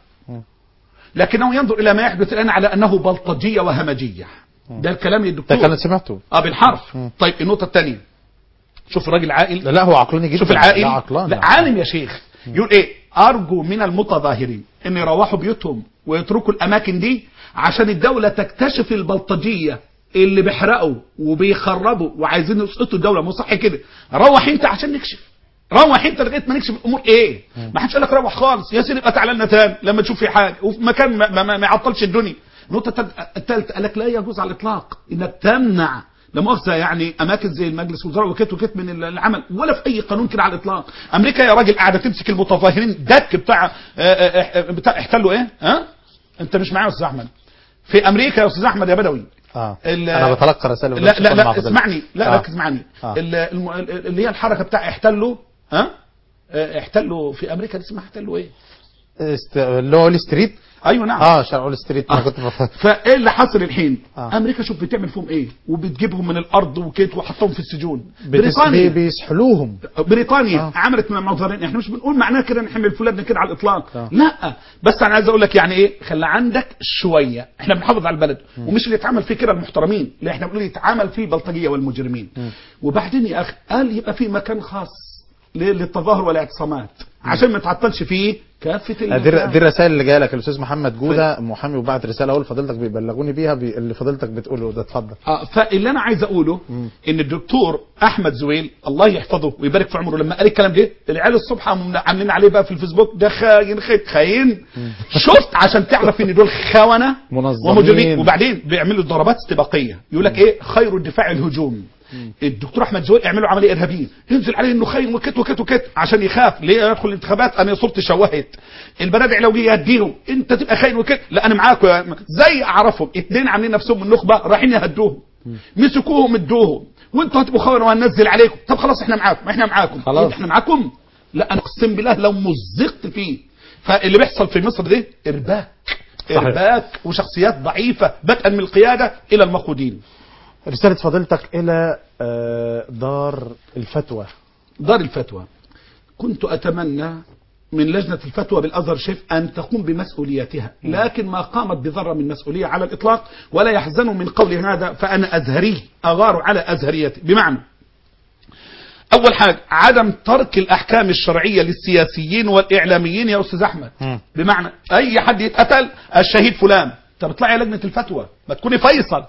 لكنه ينظر الى ما يحدث الان على انه بلطجيه وهمجيه ده الكلام ده للدكتور كان سمعته اه بالحرف طيب النقطه الثانيه شوف الراجل عاقل لا, لا هو عقلاني جدا شوف العائل لا عقلاني لا عالم يا شيخ يقول ايه ارجو من المتظاهرين ان يروحوا بيوتهم ويتركوا الاماكن دي عشان الدوله تكتشف البلطجيه اللي بيحرقوا وبيخربوا وعايزين يسقطوا الدوله مو صح كده روح انت عشان نكشف روح انت لغايه ما نكشف الامور ايه ما حدش قال لك روح خالص يا سيدي ابقى تعالى لنا تاني لما تشوف في حاجه وفي مكان ما, ما, ما, ما يعطلش الدنيا النقطه الثالثه قال لك لا يجوز على الاطلاق انك تمنع لا مؤاخذه يعني اماكن زي المجلس الوزراء وكت وكت من العمل ولا في اي قانون كده على الاطلاق امريكا يا راجل قاعده تمسك المتظاهرين دك بتاع آه، آه، آه، بتاع احتلوا ايه ها انت مش معايا يا استاذ احمد في امريكا يا استاذ احمد يا بدوي اه ال- انا بتلقى رسائل لا لا مع لا فضيلتك. اسمعني لا آه. ركز معايا آه. ال- الم- اللي هي الحركه بتاع احتلوا ها آه، احتلوا في امريكا دي اسمها احتلوا ايه است... اللي هو وول ستريت ايوه نعم اه شارع وول ستريت انا آه. كنت بف... فايه اللي حصل الحين آه. امريكا شوف بتعمل فيهم ايه وبتجيبهم من الارض وكيت وحطهم في السجون بتس... بي... بريطانيا بيسحلوهم بريطانيا آه. عملت من منظرين احنا مش بنقول معناها كده نحمل فلان كده على الاطلاق آه. لا بس انا عايز اقول لك يعني ايه خلي عندك شويه احنا بنحافظ على البلد ومش اللي يتعامل فيه كده المحترمين اللي احنا بنقول يتعامل فيه البلطجيه والمجرمين وبعدين يا اخي قال يبقى في مكان خاص ل- للتظاهر والاعتصامات عشان ما تعطلش فيه كافه دي, المكان. دي الرسائل اللي جايه لك الاستاذ محمد جوده محامي وبعت رساله اقول فضيلتك بيبلغوني بيها بي... اللي فضيلتك بتقوله ده اتفضل اه فاللي انا عايز اقوله ان الدكتور احمد زويل الله يحفظه ويبارك في عمره لما قال الكلام ده العيال الصبح قاموا عاملين عليه بقى في الفيسبوك ده خاين خاين خاين شفت عشان تعرف ان دول خونه منظمين. ومجرمين وبعدين بيعملوا ضربات استباقيه يقول لك ايه خير الدفاع الهجوم الدكتور احمد زويل يعملوا عمليه ارهابيه ينزل عليه انه خاين وكت وكت وكت عشان يخاف ليه يدخل الانتخابات انا صورتي شوهت البرادع لو جه يهديهم انت تبقى خاين وكت لا انا معاكم يا- زي اعرفهم اتنين عاملين نفسهم النخبه رايحين يهدوهم مسكوهم ادوهم وانتوا هتبقوا خونه وهننزل عليكم طب خلاص احنا معاكم احنا معاكم خلاص. إيه احنا معاكم لا انا اقسم بالله لو مزقت فيه فاللي بيحصل في مصر ده ارباك صحيح. ارباك وشخصيات ضعيفه بدءا من القياده الى المقودين رساله فضيلتك الى آه، دار الفتوى دار الفتوى كنت أتمنى من لجنة الفتوى بالأزهر شيف أن تقوم بمسؤوليتها لكن ما قامت بذرة من مسؤولية على الإطلاق ولا يحزن من قول هذا فأنا أزهري أغار على أزهريتي بمعنى أول حاجة عدم ترك الأحكام الشرعية للسياسيين والإعلاميين يا أستاذ أحمد مم. بمعنى أي حد يتقتل الشهيد فلان طب اطلعي يا لجنة الفتوى ما تكوني فيصل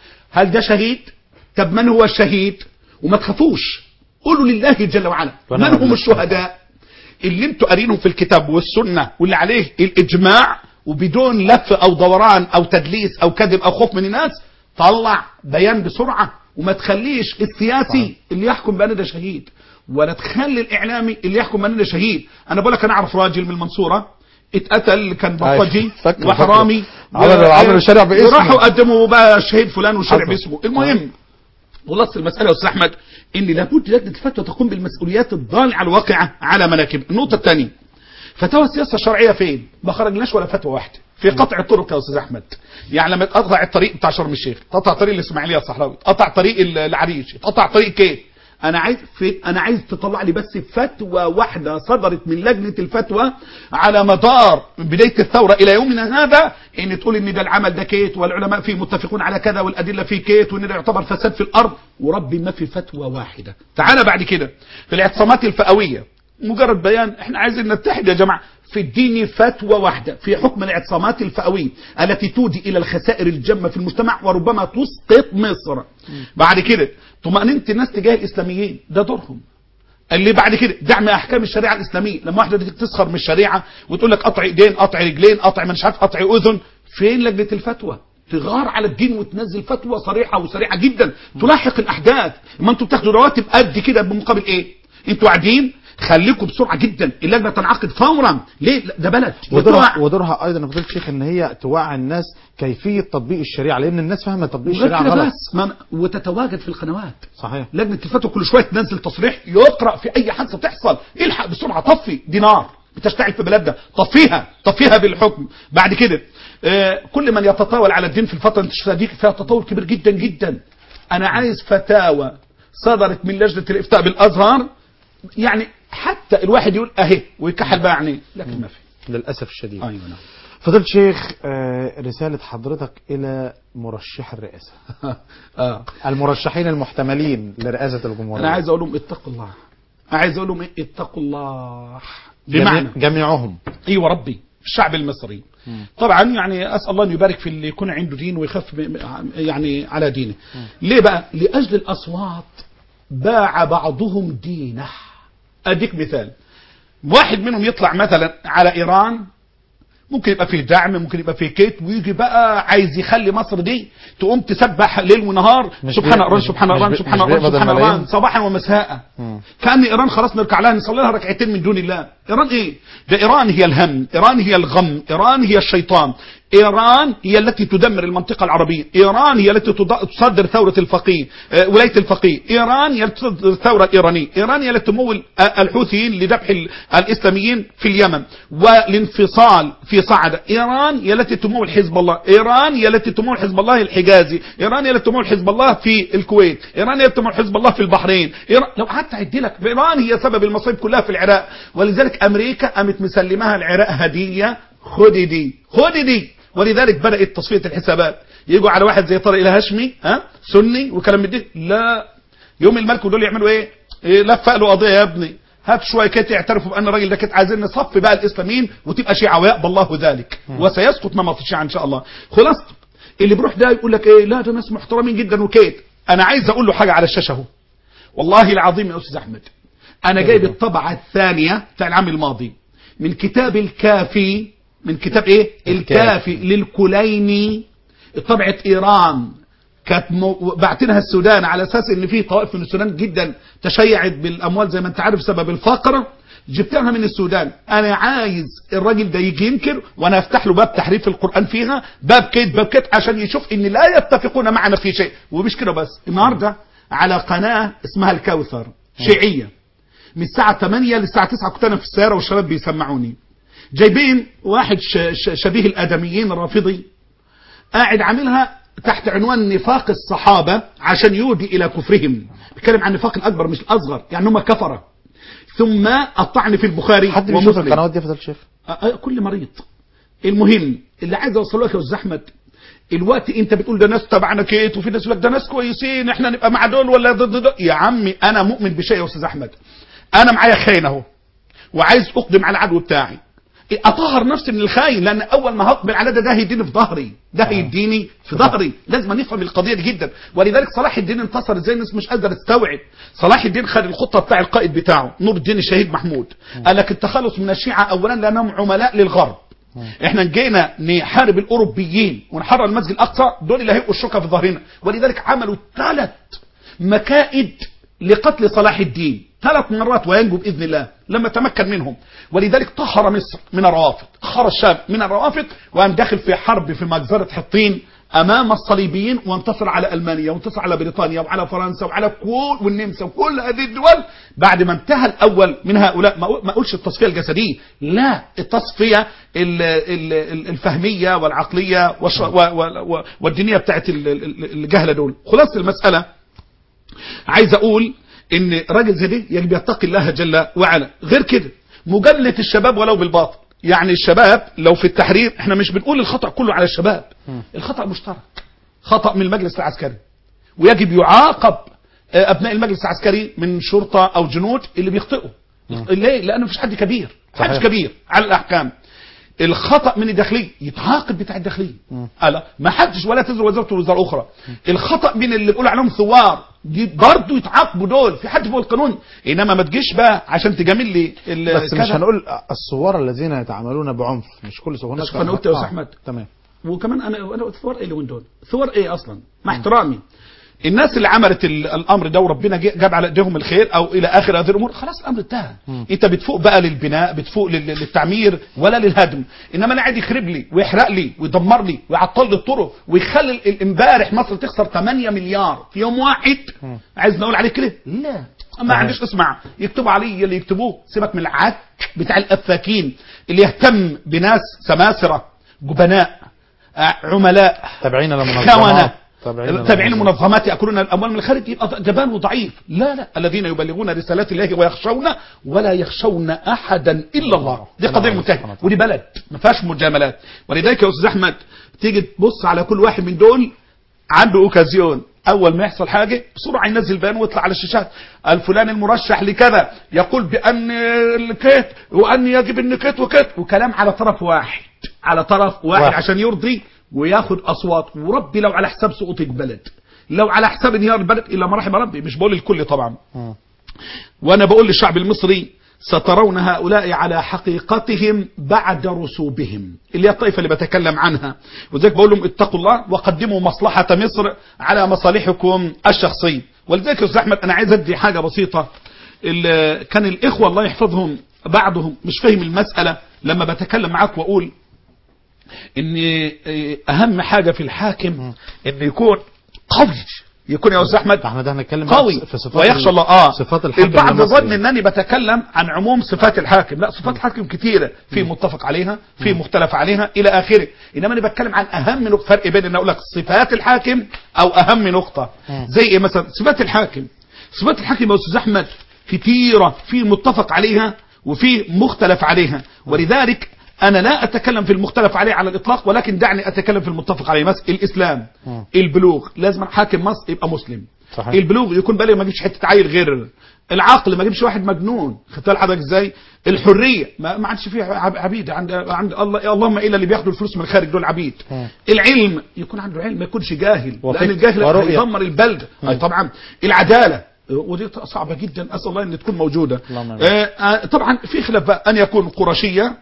هل ده شهيد طب من هو الشهيد وما تخافوش قولوا لله جل وعلا ونعم من هم بالله. الشهداء اللي انتوا قارينهم في الكتاب والسنة واللي عليه الإجماع وبدون لف أو دوران أو تدليس أو كذب أو خوف من الناس طلع بيان بسرعة وما تخليش السياسي اللي يحكم بأن ده شهيد ولا تخلي الإعلامي اللي يحكم بأن ده شهيد أنا بقول لك أنا أعرف راجل من المنصورة اتقتل كان بلطجي أيوة. فاكره- وحرامي فاكره. عملوا- عملوا شارع باسمه. وراحوا قدموا بقى الشهيد فلان وشارع حصل. باسمه المهم خلاص المسألة يا أستاذ أحمد إن لابد لجنة الفتوى تقوم بالمسؤوليات الضالعة الواقعة على مناكب النقطة الثانية فتاوى السياسة الشرعية فين؟ ما خرجناش ولا فتوى واحدة في قطع الطرق يا أستاذ أحمد يعني لما تقطع الطريق بتاع شرم الشيخ تقطع طريق الإسماعيلية الصحراوي تقطع طريق ال- العريش تقطع طريق كيف انا عايز في انا عايز تطلع لي بس فتوى واحده صدرت من لجنه الفتوى على مدار من بدايه الثوره الى يومنا هذا ان تقول ان ده العمل ده كيت والعلماء فيه متفقون على كذا والادله فيه كيت وان ده يعتبر فساد في الارض وربي ما في فتوى واحده تعال بعد كده في الاعتصامات الفئويه مجرد بيان احنا عايزين نتحد يا جماعه في الدين فتوى واحده في حكم الاعتصامات الفئويه التي تودي الى الخسائر الجمه في المجتمع وربما تسقط مصر بعد كده طمأنينة الناس تجاه الاسلاميين ده دورهم اللي بعد كده دعم احكام الشريعه الاسلاميه لما واحده تيجي تسخر من الشريعه وتقول لك قطع ايدين قطع رجلين قطع مش عارف قطع اذن فين لجنه الفتوى تغار على الدين وتنزل فتوى صريحه وسريعه جدا تلاحق الاحداث ما انتوا بتاخدوا رواتب قد كده بمقابل ايه انتوا قاعدين خليكم بسرعه جدا اللجنه تنعقد فورا ليه لا، ده بلد ودورها, يتوع. ودورها ايضا يا فضيله الشيخ ان هي توعي الناس كيفيه تطبيق الشريعه لان الناس فاهمه تطبيق وغير الشريعه كده غلط بس ما وتتواجد في القنوات صحيح لجنه الفتوى كل شويه تنزل تصريح يقرا في اي حادثه تحصل الحق بسرعه طفي دي نار بتشتعل في بلدنا طفيها طفيها بالحكم بعد كده آه كل من يتطاول على الدين في الفتره الانتشاريه دي فيها تطاول كبير جدا جدا انا عايز فتاوى صدرت من لجنه الافتاء بالازهر يعني حتى الواحد يقول اهي ويكحل بقى عينيه لكن ما في للاسف الشديد ايوه نعم فضيله الشيخ آه، رساله حضرتك الى مرشح الرئاسه اه المرشحين المحتملين لرئاسه الجمهوريه انا عايز اقول لهم اتقوا الله عايز اقول لهم إيه؟ اتقوا الله جميع- بمعنى جميعهم ايوه ربي الشعب المصري طبعا يعني اسال الله ان يبارك في اللي يكون عنده دين ويخف ب- يعني على دينه ليه بقى لاجل الاصوات باع بعضهم دينه اديك مثال واحد منهم يطلع مثلا على ايران ممكن يبقى فيه دعم ممكن يبقى فيه كيت ويجي بقى عايز يخلي مصر دي تقوم تسبح ليل ونهار مش سبحان بي- ايران مش- سبحان مش ايران بي- سبحان مش ايران بيقبض سبحان الملايين. ايران صباحا ومساء مم. كان ايران خلاص نركع لها نصلي لها ركعتين من دون الله ايران ايه ده ايران هي الهم ايران هي الغم ايران هي الشيطان ايران هي التي تدمر المنطقه العربيه ايران هي التي تض- تصدر ثوره الفقيه آه، ولايه الفقيه ايران هي التي تصدر الثوره الايرانيه ايران هي التي تمول آه، الحوثيين لذبح ال- الاسلاميين في اليمن والانفصال في صعده ايران هي التي تمول حزب الله ايران هي التي تمول حزب الله الحجازي ايران هي التي تمول حزب الله في الكويت ايران هي التي تمول حزب الله في البحرين إيران لو قعدت اعد لك ايران هي سبب المصايب كلها في العراق ولذلك امريكا قامت مسلمها العراق هديه خدي دي خدي دي ولذلك بدات تصفيه الحسابات يجوا على واحد زي طارق الهاشمي ها سني وكلام من ده لا يوم الملك ودول يعملوا ايه, إيه لفق له قضيه يا ابني هات شويه كده يعترفوا بان الراجل ده كده عايزين نصفي بقى الاسلاميين وتبقى شيعه ويقبل الله ذلك وسيسقط نمط الشيعه ان شاء الله خلاص اللي بيروح ده يقول لك ايه لا ده ناس محترمين جدا وكيت انا عايز اقول له حاجه على الشاشه اهو والله العظيم يا استاذ احمد انا جايب الطبعه الثانيه بتاع العام الماضي من كتاب الكافي من كتاب ايه الكافي للكليني طبعه ايران كانت مو- باعتينها السودان على اساس ان في طوائف من السودان جدا تشيعت بالاموال زي ما انت عارف سبب الفقر جبتها من السودان انا عايز الراجل ده يجي ينكر وانا افتح له باب تحريف القران فيها باب كيت باب كيت عشان يشوف ان لا يتفقون معنا في شيء ومش كده بس النهارده على قناه اسمها الكوثر شيعيه من الساعة 8 للساعة 9 كنت أنا في السيارة والشباب بيسمعوني جايبين واحد ش- ش- شبيه الآدميين الرافضي قاعد عاملها تحت عنوان نفاق الصحابة عشان يودي إلى كفرهم بيتكلم عن النفاق الأكبر مش الأصغر يعني هم كفرة ثم الطعن في البخاري حد بيشوف ومسلم. القنوات دي يا فضل الشيخ أه، أه، كل مريض المهم اللي عايز اوصله لك يا استاذ احمد الوقت انت بتقول ده ناس تبعنا كيت وفي ناس يقول لك ده ناس كويسين احنا نبقى مع دول ولا ضد دول يا عمي انا مؤمن بشيء يا استاذ احمد انا معايا خاين اهو وعايز اقدم على العدو بتاعي اطهر نفسي من الخاين لان اول ما هقبل على ده ده هيديني في ظهري ده هيديني في ظهري لازم نفهم القضيه دي جدا ولذلك صلاح الدين انتصر ازاي الناس مش قادره تستوعب صلاح الدين خد الخطه بتاع القائد بتاعه نور الدين الشهيد محمود قال لك التخلص من الشيعه اولا لانهم عملاء للغرب احنا جينا نحارب الاوروبيين ونحرر المسجد الاقصى دول اللي هيبقوا الشوكه في ظهرنا ولذلك عملوا ثلاث مكائد لقتل صلاح الدين ثلاث مرات وينجو باذن الله لما تمكن منهم ولذلك طهر مصر من الروافض طهر الشام من الروافض وقام داخل في حرب في مجزره حطين امام الصليبيين وانتصر على المانيا وانتصر على بريطانيا وعلى فرنسا وعلى كل والنمسا وكل هذه الدول بعد ما انتهى الاول من هؤلاء ما أقول- ما اقولش التصفيه الجسديه لا التصفيه ال- ال- ال- الفهميه والعقليه والش- و- و- و- والدينيه بتاعت ال- ال- الجهله دول خلاصه المساله عايز اقول ان راجل زي ده يجب يتقي الله جل وعلا غير كده مجامله الشباب ولو بالباطل يعني الشباب لو في التحرير احنا مش بنقول الخطا كله على الشباب الخطا مشترك خطا من المجلس العسكري ويجب يعاقب آه، ابناء المجلس العسكري من شرطه او جنود اللي بيخطئوا ليه لانه مفيش حد كبير صحيح. حد كبير على الاحكام الخطا من الداخليه يتعاقب بتاع الداخليه ألا ما حدش ولا تزر وزاره وزاره اخرى الخطا من اللي بيقول عليهم ثوار دي برضه يتعاقبوا دول في حد فوق القانون انما ما تجيش بقى عشان تجامل لي ال- بس مش كذا. هنقول الثوار الذين يتعاملون بعنف مش كل ثوار بس أنا قلت يا أستاذ أحمد. تمام وكمان انا انا قلت ثوار ايه اللي من دول ثوار ايه اصلا مع احترامي الناس اللي عملت ال- الامر ده وربنا جه- جاب على ايديهم الخير او الى اخر هذه الامور خلاص الامر انتهى انت بتفوق بقى للبناء بتفوق لل- للتعمير ولا للهدم انما انا قاعد يخرب لي ويحرق لي ويدمر لي ويعطل لي الطرق ويخلي ال- ال- امبارح مصر تخسر 8 مليار في يوم واحد عايز نقول عليه كده لا ما عنديش اسمع يكتبوا علي اللي يكتبوه سيبك من العك بتاع الافاكين اللي يهتم بناس سماسره جبناء آه، عملاء تابعين لمنظمات خونة تابعين تابعين لمنظمات. منظمات ياكلون الاموال من الخارج يبقى جبان وضعيف لا لا الذين يبلغون رسالات الله ويخشون ولا يخشون احدا الا الله دي سبحان قضيه الله، منتهيه سبحان الله. ودي بلد ما فيهاش مجاملات ولذلك يا استاذ احمد تيجي تبص على كل واحد من دول عنده اوكازيون اول ما يحصل حاجه بسرعه ينزل بيان ويطلع على الشاشات الفلان المرشح لكذا يقول بان الكيت وان يجب النكت وكت وكلام على طرف واحد على طرف واحد, واحد. عشان يرضي وياخد اصوات وربي لو على حساب سقوط البلد لو على حساب انهيار البلد الا ما رحم ربي مش بقول الكل طبعا مم. وانا بقول للشعب المصري سترون هؤلاء على حقيقتهم بعد رسوبهم اللي هي الطائفه اللي بتكلم عنها وذلك بقول لهم اتقوا الله وقدموا مصلحه مصر على مصالحكم الشخصيه ولذلك يا استاذ احمد انا عايز ادي حاجه بسيطه ال- كان الاخوه الله يحفظهم بعضهم مش فاهم المسألة لما بتكلم معاك واقول ان آه، اهم حاجة في الحاكم ان يكون قوي يكون يا استاذ احمد احنا ده هنتكلم قوي في صفات ويخشى ال- الله اه صفات الحاكم البعض المصري. ظن انني بتكلم عن عموم صفات الحاكم لا صفات الحاكم كتيره في متفق عليها في مختلف عليها الى اخره انما انا بتكلم عن اهم نقطه فرق بين ان اقول لك صفات الحاكم او اهم نقطه مم. زي ايه مثلا صفات الحاكم صفات الحاكم يا استاذ احمد كتيره في متفق عليها وفي مختلف عليها ولذلك انا لا اتكلم في المختلف عليه على الاطلاق ولكن دعني اتكلم في المتفق عليه مثلا الاسلام مم. البلوغ لازم حاكم مصر يبقى مسلم صحيح. البلوغ يكون بالغ ما يجيبش حته عيل غير العقل ما يجيبش واحد مجنون خدت بالك حضرتك ازاي الحريه ما, ما عادش فيه عب- عبيد عند عند الله اللهم الا اللي بياخدوا الفلوس من الخارج دول عبيد مم. العلم يكون عنده علم ما يكونش جاهل وفكر لان الجاهل ورؤية. هيدمر البلد اي طبعا العداله ودي صعبه جدا اسال الله ان تكون موجوده اللهم آمين. آه آه طبعا في خلاف بقى ان يكون قرشيه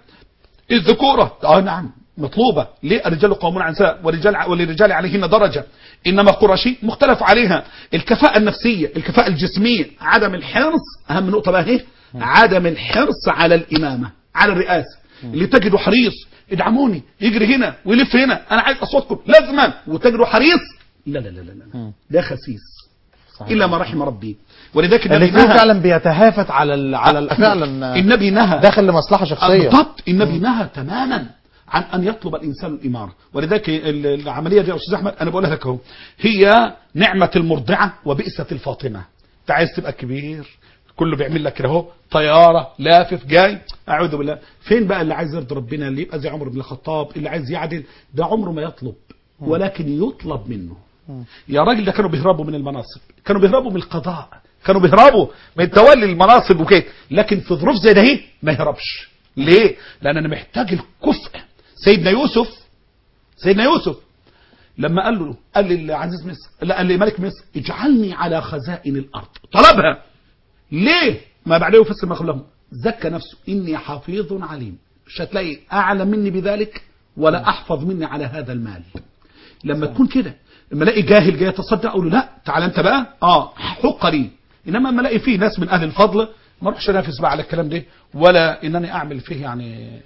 الذكورة اه نعم مطلوبة ليه الرجال قوامون على النساء والرجال وللرجال عليهن درجة انما قرشي مختلف عليها الكفاءة النفسية الكفاءة الجسمية عدم الحرص اهم نقطة بقى ايه عدم الحرص على الامامة على الرئاسة اللي تجده حريص ادعموني يجري هنا ويلف هنا انا عايز اصواتكم لازما وتجده حريص لا لا لا لا, لا. مم. ده خسيس صحيح. الا ما رحم ربي ولذلك اللي النبي فيه نهى فعلا بيتهافت على ال... على ال... فعلا النبي نهى داخل لمصلحه شخصيه بالضبط النبي نهى تماما عن ان يطلب الانسان الاماره ولذلك ال- العمليه دي يا استاذ احمد انا بقولها لك اهو هي نعمه المرضعه وبئسه الفاطمه انت عايز تبقى كبير كله بيعمل لك كده اهو طياره لافف جاي اعوذ بالله فين بقى اللي عايز يرضي ربنا اللي يبقى زي عمر بن الخطاب اللي عايز يعدل ده عمره ما يطلب ولكن يطلب منه يا راجل ده كانوا بيهربوا من المناصب كانوا بيهربوا من القضاء كانوا بيهربوا من تولي المناصب وكده لكن في ظروف زي ده اهي ما يهربش ليه لان انا محتاج الكفء سيدنا يوسف سيدنا يوسف لما قال له قال لعزيز مصر لا قال لملك مصر اجعلني على خزائن الارض طلبها ليه ما بعده يفسر ما قبلهم زكى نفسه اني حفيظ عليم مش هتلاقي اعلم مني بذلك ولا احفظ مني على هذا المال لما تكون كده لما الاقي جاهل جاي يتصدق اقول له لا تعال انت بقى اه حق لي انما لما الاقي فيه ناس من اهل الفضل ما اروحش انافس بقى على الكلام ده ولا انني اعمل فيه يعني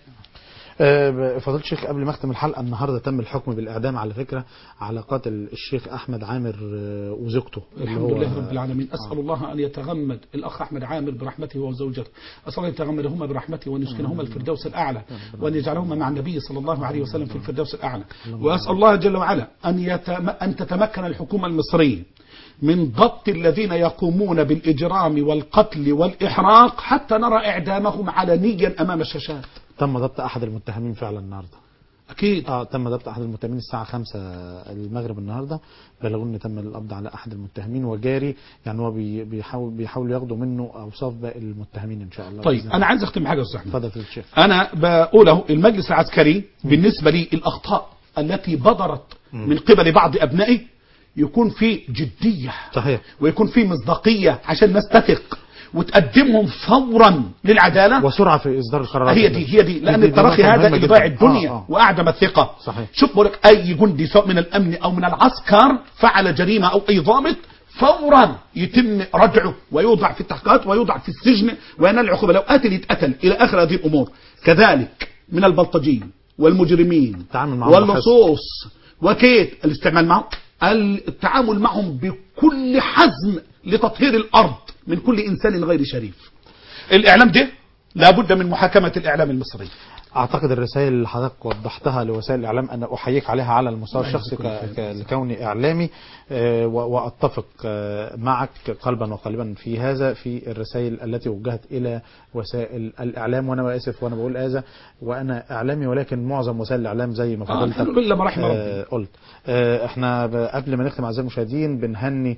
آه، فضيلة الشيخ قبل ما اختم الحلقه النهارده تم الحكم بالاعدام على فكره على قاتل الشيخ احمد عامر آه، وزوجته اللي الحمد هو لله رب العالمين أسأل الله أن يتغمد الأخ أحمد عامر برحمته وزوجته أسأل الله أن يتغمدهما برحمته وأن يسكنهما الفردوس الأعلى وأن يجعلهما مع النبي صلى الله عليه وسلم في الفردوس الأعلى وأسأل الله جل وعلا أن, يتم أن تتمكن الحكومة المصرية من ضبط الذين يقومون بالإجرام والقتل والإحراق حتى نرى إعدامهم علنيا أمام الشاشات تم ضبط احد المتهمين فعلا النهارده أكيد اه تم ضبط احد المتهمين الساعه 5 المغرب النهارده بلغوا ان تم القبض على احد المتهمين وجاري يعني هو بي- بيحاول بيحاولوا ياخدوا منه اوصاف باقي المتهمين ان شاء الله طيب بإذن أنا الله. عايز أختم حاجة يا أستاذ أحمد اتفضل يا الشيخ أنا بقوله المجلس العسكري بالنسبة لي الأخطاء التي بدرت من قبل بعض أبنائه يكون في جدية صحيح ويكون في مصداقية عشان الناس تثق وتقدمهم فورا للعدالة وسرعه في اصدار القرارات هي دي هي دي لأن دي- دي التراخي نقطة هذا مهمة اللي جداً. ضايع الدنيا آه، آه. وأعدم الثقة صحيح. شوف بقول لك أي جندي سواء من الأمن أو من العسكر فعل جريمة أو أي ضابط فورا يتم ردعه ويوضع في التحقيقات ويوضع في السجن وينال العقوبة لو قاتل يتقتل إلى آخر هذه الأمور كذلك من البلطجيين والمجرمين التعامل معهم واللصوص وكيت الاستعمال معهم التعامل معهم بكل حزم لتطهير الأرض من كل إنسان غير شريف الإعلام ده لابد من محاكمة الإعلام المصري اعتقد الرسائل اللي حضرتك وضحتها لوسائل الاعلام انا احييك عليها على المستوى الله الشخصي يجزاك ك- خير. ك- لكوني اعلامي آه، و- واتفق آه، معك قلبا وقالبا في هذا في الرسائل التي وجهت الى وسائل الاعلام وانا اسف وانا بقول هذا وانا اعلامي ولكن معظم وسائل الاعلام زي ما آه، فضلتك الحمد لله ما رحم آه، ربي قلت آه، احنا ب- قبل ما نختم اعزائي المشاهدين بنهني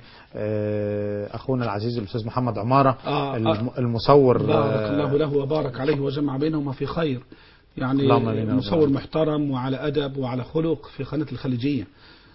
آه، اخونا العزيز الاستاذ محمد عماره آه، الم- المصور بارك آه، الله له وبارك عليه وجمع بينهما في خير يعني اللهم آمين يا رب مصور العالمين. محترم وعلى أدب وعلى خلق في قناة الخليجية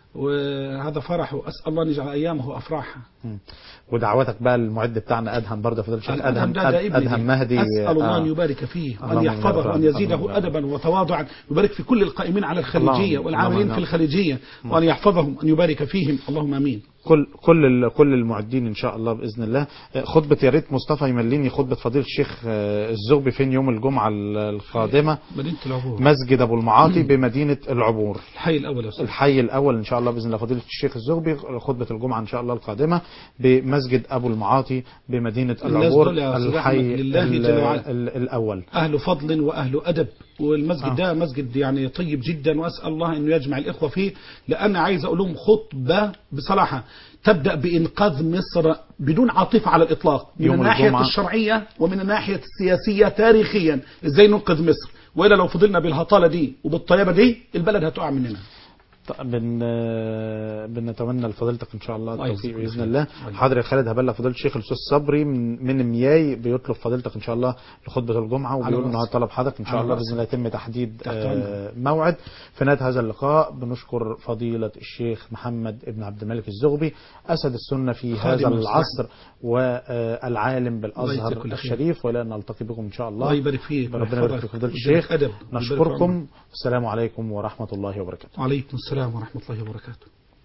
وهذا فرح وأسأل الله أن يجعل أيامه أفراحا مم. ودعوتك بقى المعد بتاعنا ادهم برضه فضل الشيخ الأدهم ادهم ده, ده ابني ادهم دي. مهدي أسأل الله أن آه. يبارك فيه وأن اللهم يحفظه آمين. وأن يزيده اللهم أدبا وتواضعا يبارك في كل القائمين على الخليجية اللهم- والعاملين اللهم في الخليجية وأن يحفظهم أن يبارك فيهم اللهم آمين كل كل ال- كل المعدين ان شاء الله باذن الله آه، خطبه يا ريت مصطفى يمليني خطبه فضيله الشيخ آه، الزغبي فين يوم الجمعه ال- القادمه مدينة العبور مسجد ابو المعاطي بمدينه العبور الحي الأول يا أستاذ الحي الاول ان شاء الله باذن الله فضيله الشيخ الزغبي خطبه الجمعه ان شاء الله القادمه بمسجد ابو المعاطي بمدينه الناس العبور دول يا أستاذ الحي أحمد لله ال- جل وعلا. ال- الاول أهل فضل وأهل أدب والمسجد آه. ده مسجد يعني طيب جدا وأسأل الله أنه يجمع الإخوة فيه لأن عايز أقول لهم خطبة بصراحة تبدأ بإنقاذ مصر بدون عاطفة على الإطلاق من يوم الناحية الجمعة. الشرعية ومن الناحية السياسية تاريخيا إزاي ننقذ مصر وإلا لو فضلنا بالهطالة دي وبالطيبة دي البلد هتقع مننا ط- بن آه، بنتمنى لفضيلتك ان شاء الله الله التوفيق يجزيك باذن خير. الله الله حاضر يا خالد هبلغ فضيله الشيخ الاستاذ صبري من من مياي بيطلب فضيلتك ان شاء الله لخطبه الجمعه وبيقول ان هو رأسي. طلب حضرتك ان شاء على الله رأسي. باذن الله يتم تحديد تحت آه، موعد في نهايه هذا اللقاء بنشكر فضيله الشيخ محمد ابن عبد الملك الزغبي اسد السنه في خادم هذا الإسلام. العصر والعالم الله بالازهر يجزيك كل خير. الشريف والى ان نلتقي بكم ان شاء الله الله يبارك فيك ربنا يبارك ويحفظك في فضيله ويجزيك الشيخ أدب ويبارك في عمرك. نشكركم السلام عليكم ورحمه الله وبركاته وعليكم السلام ورحمة الله وبركاته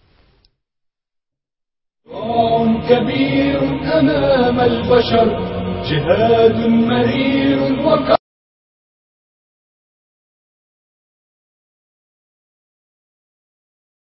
صراع كبير أمام البشر جهاد مرير وك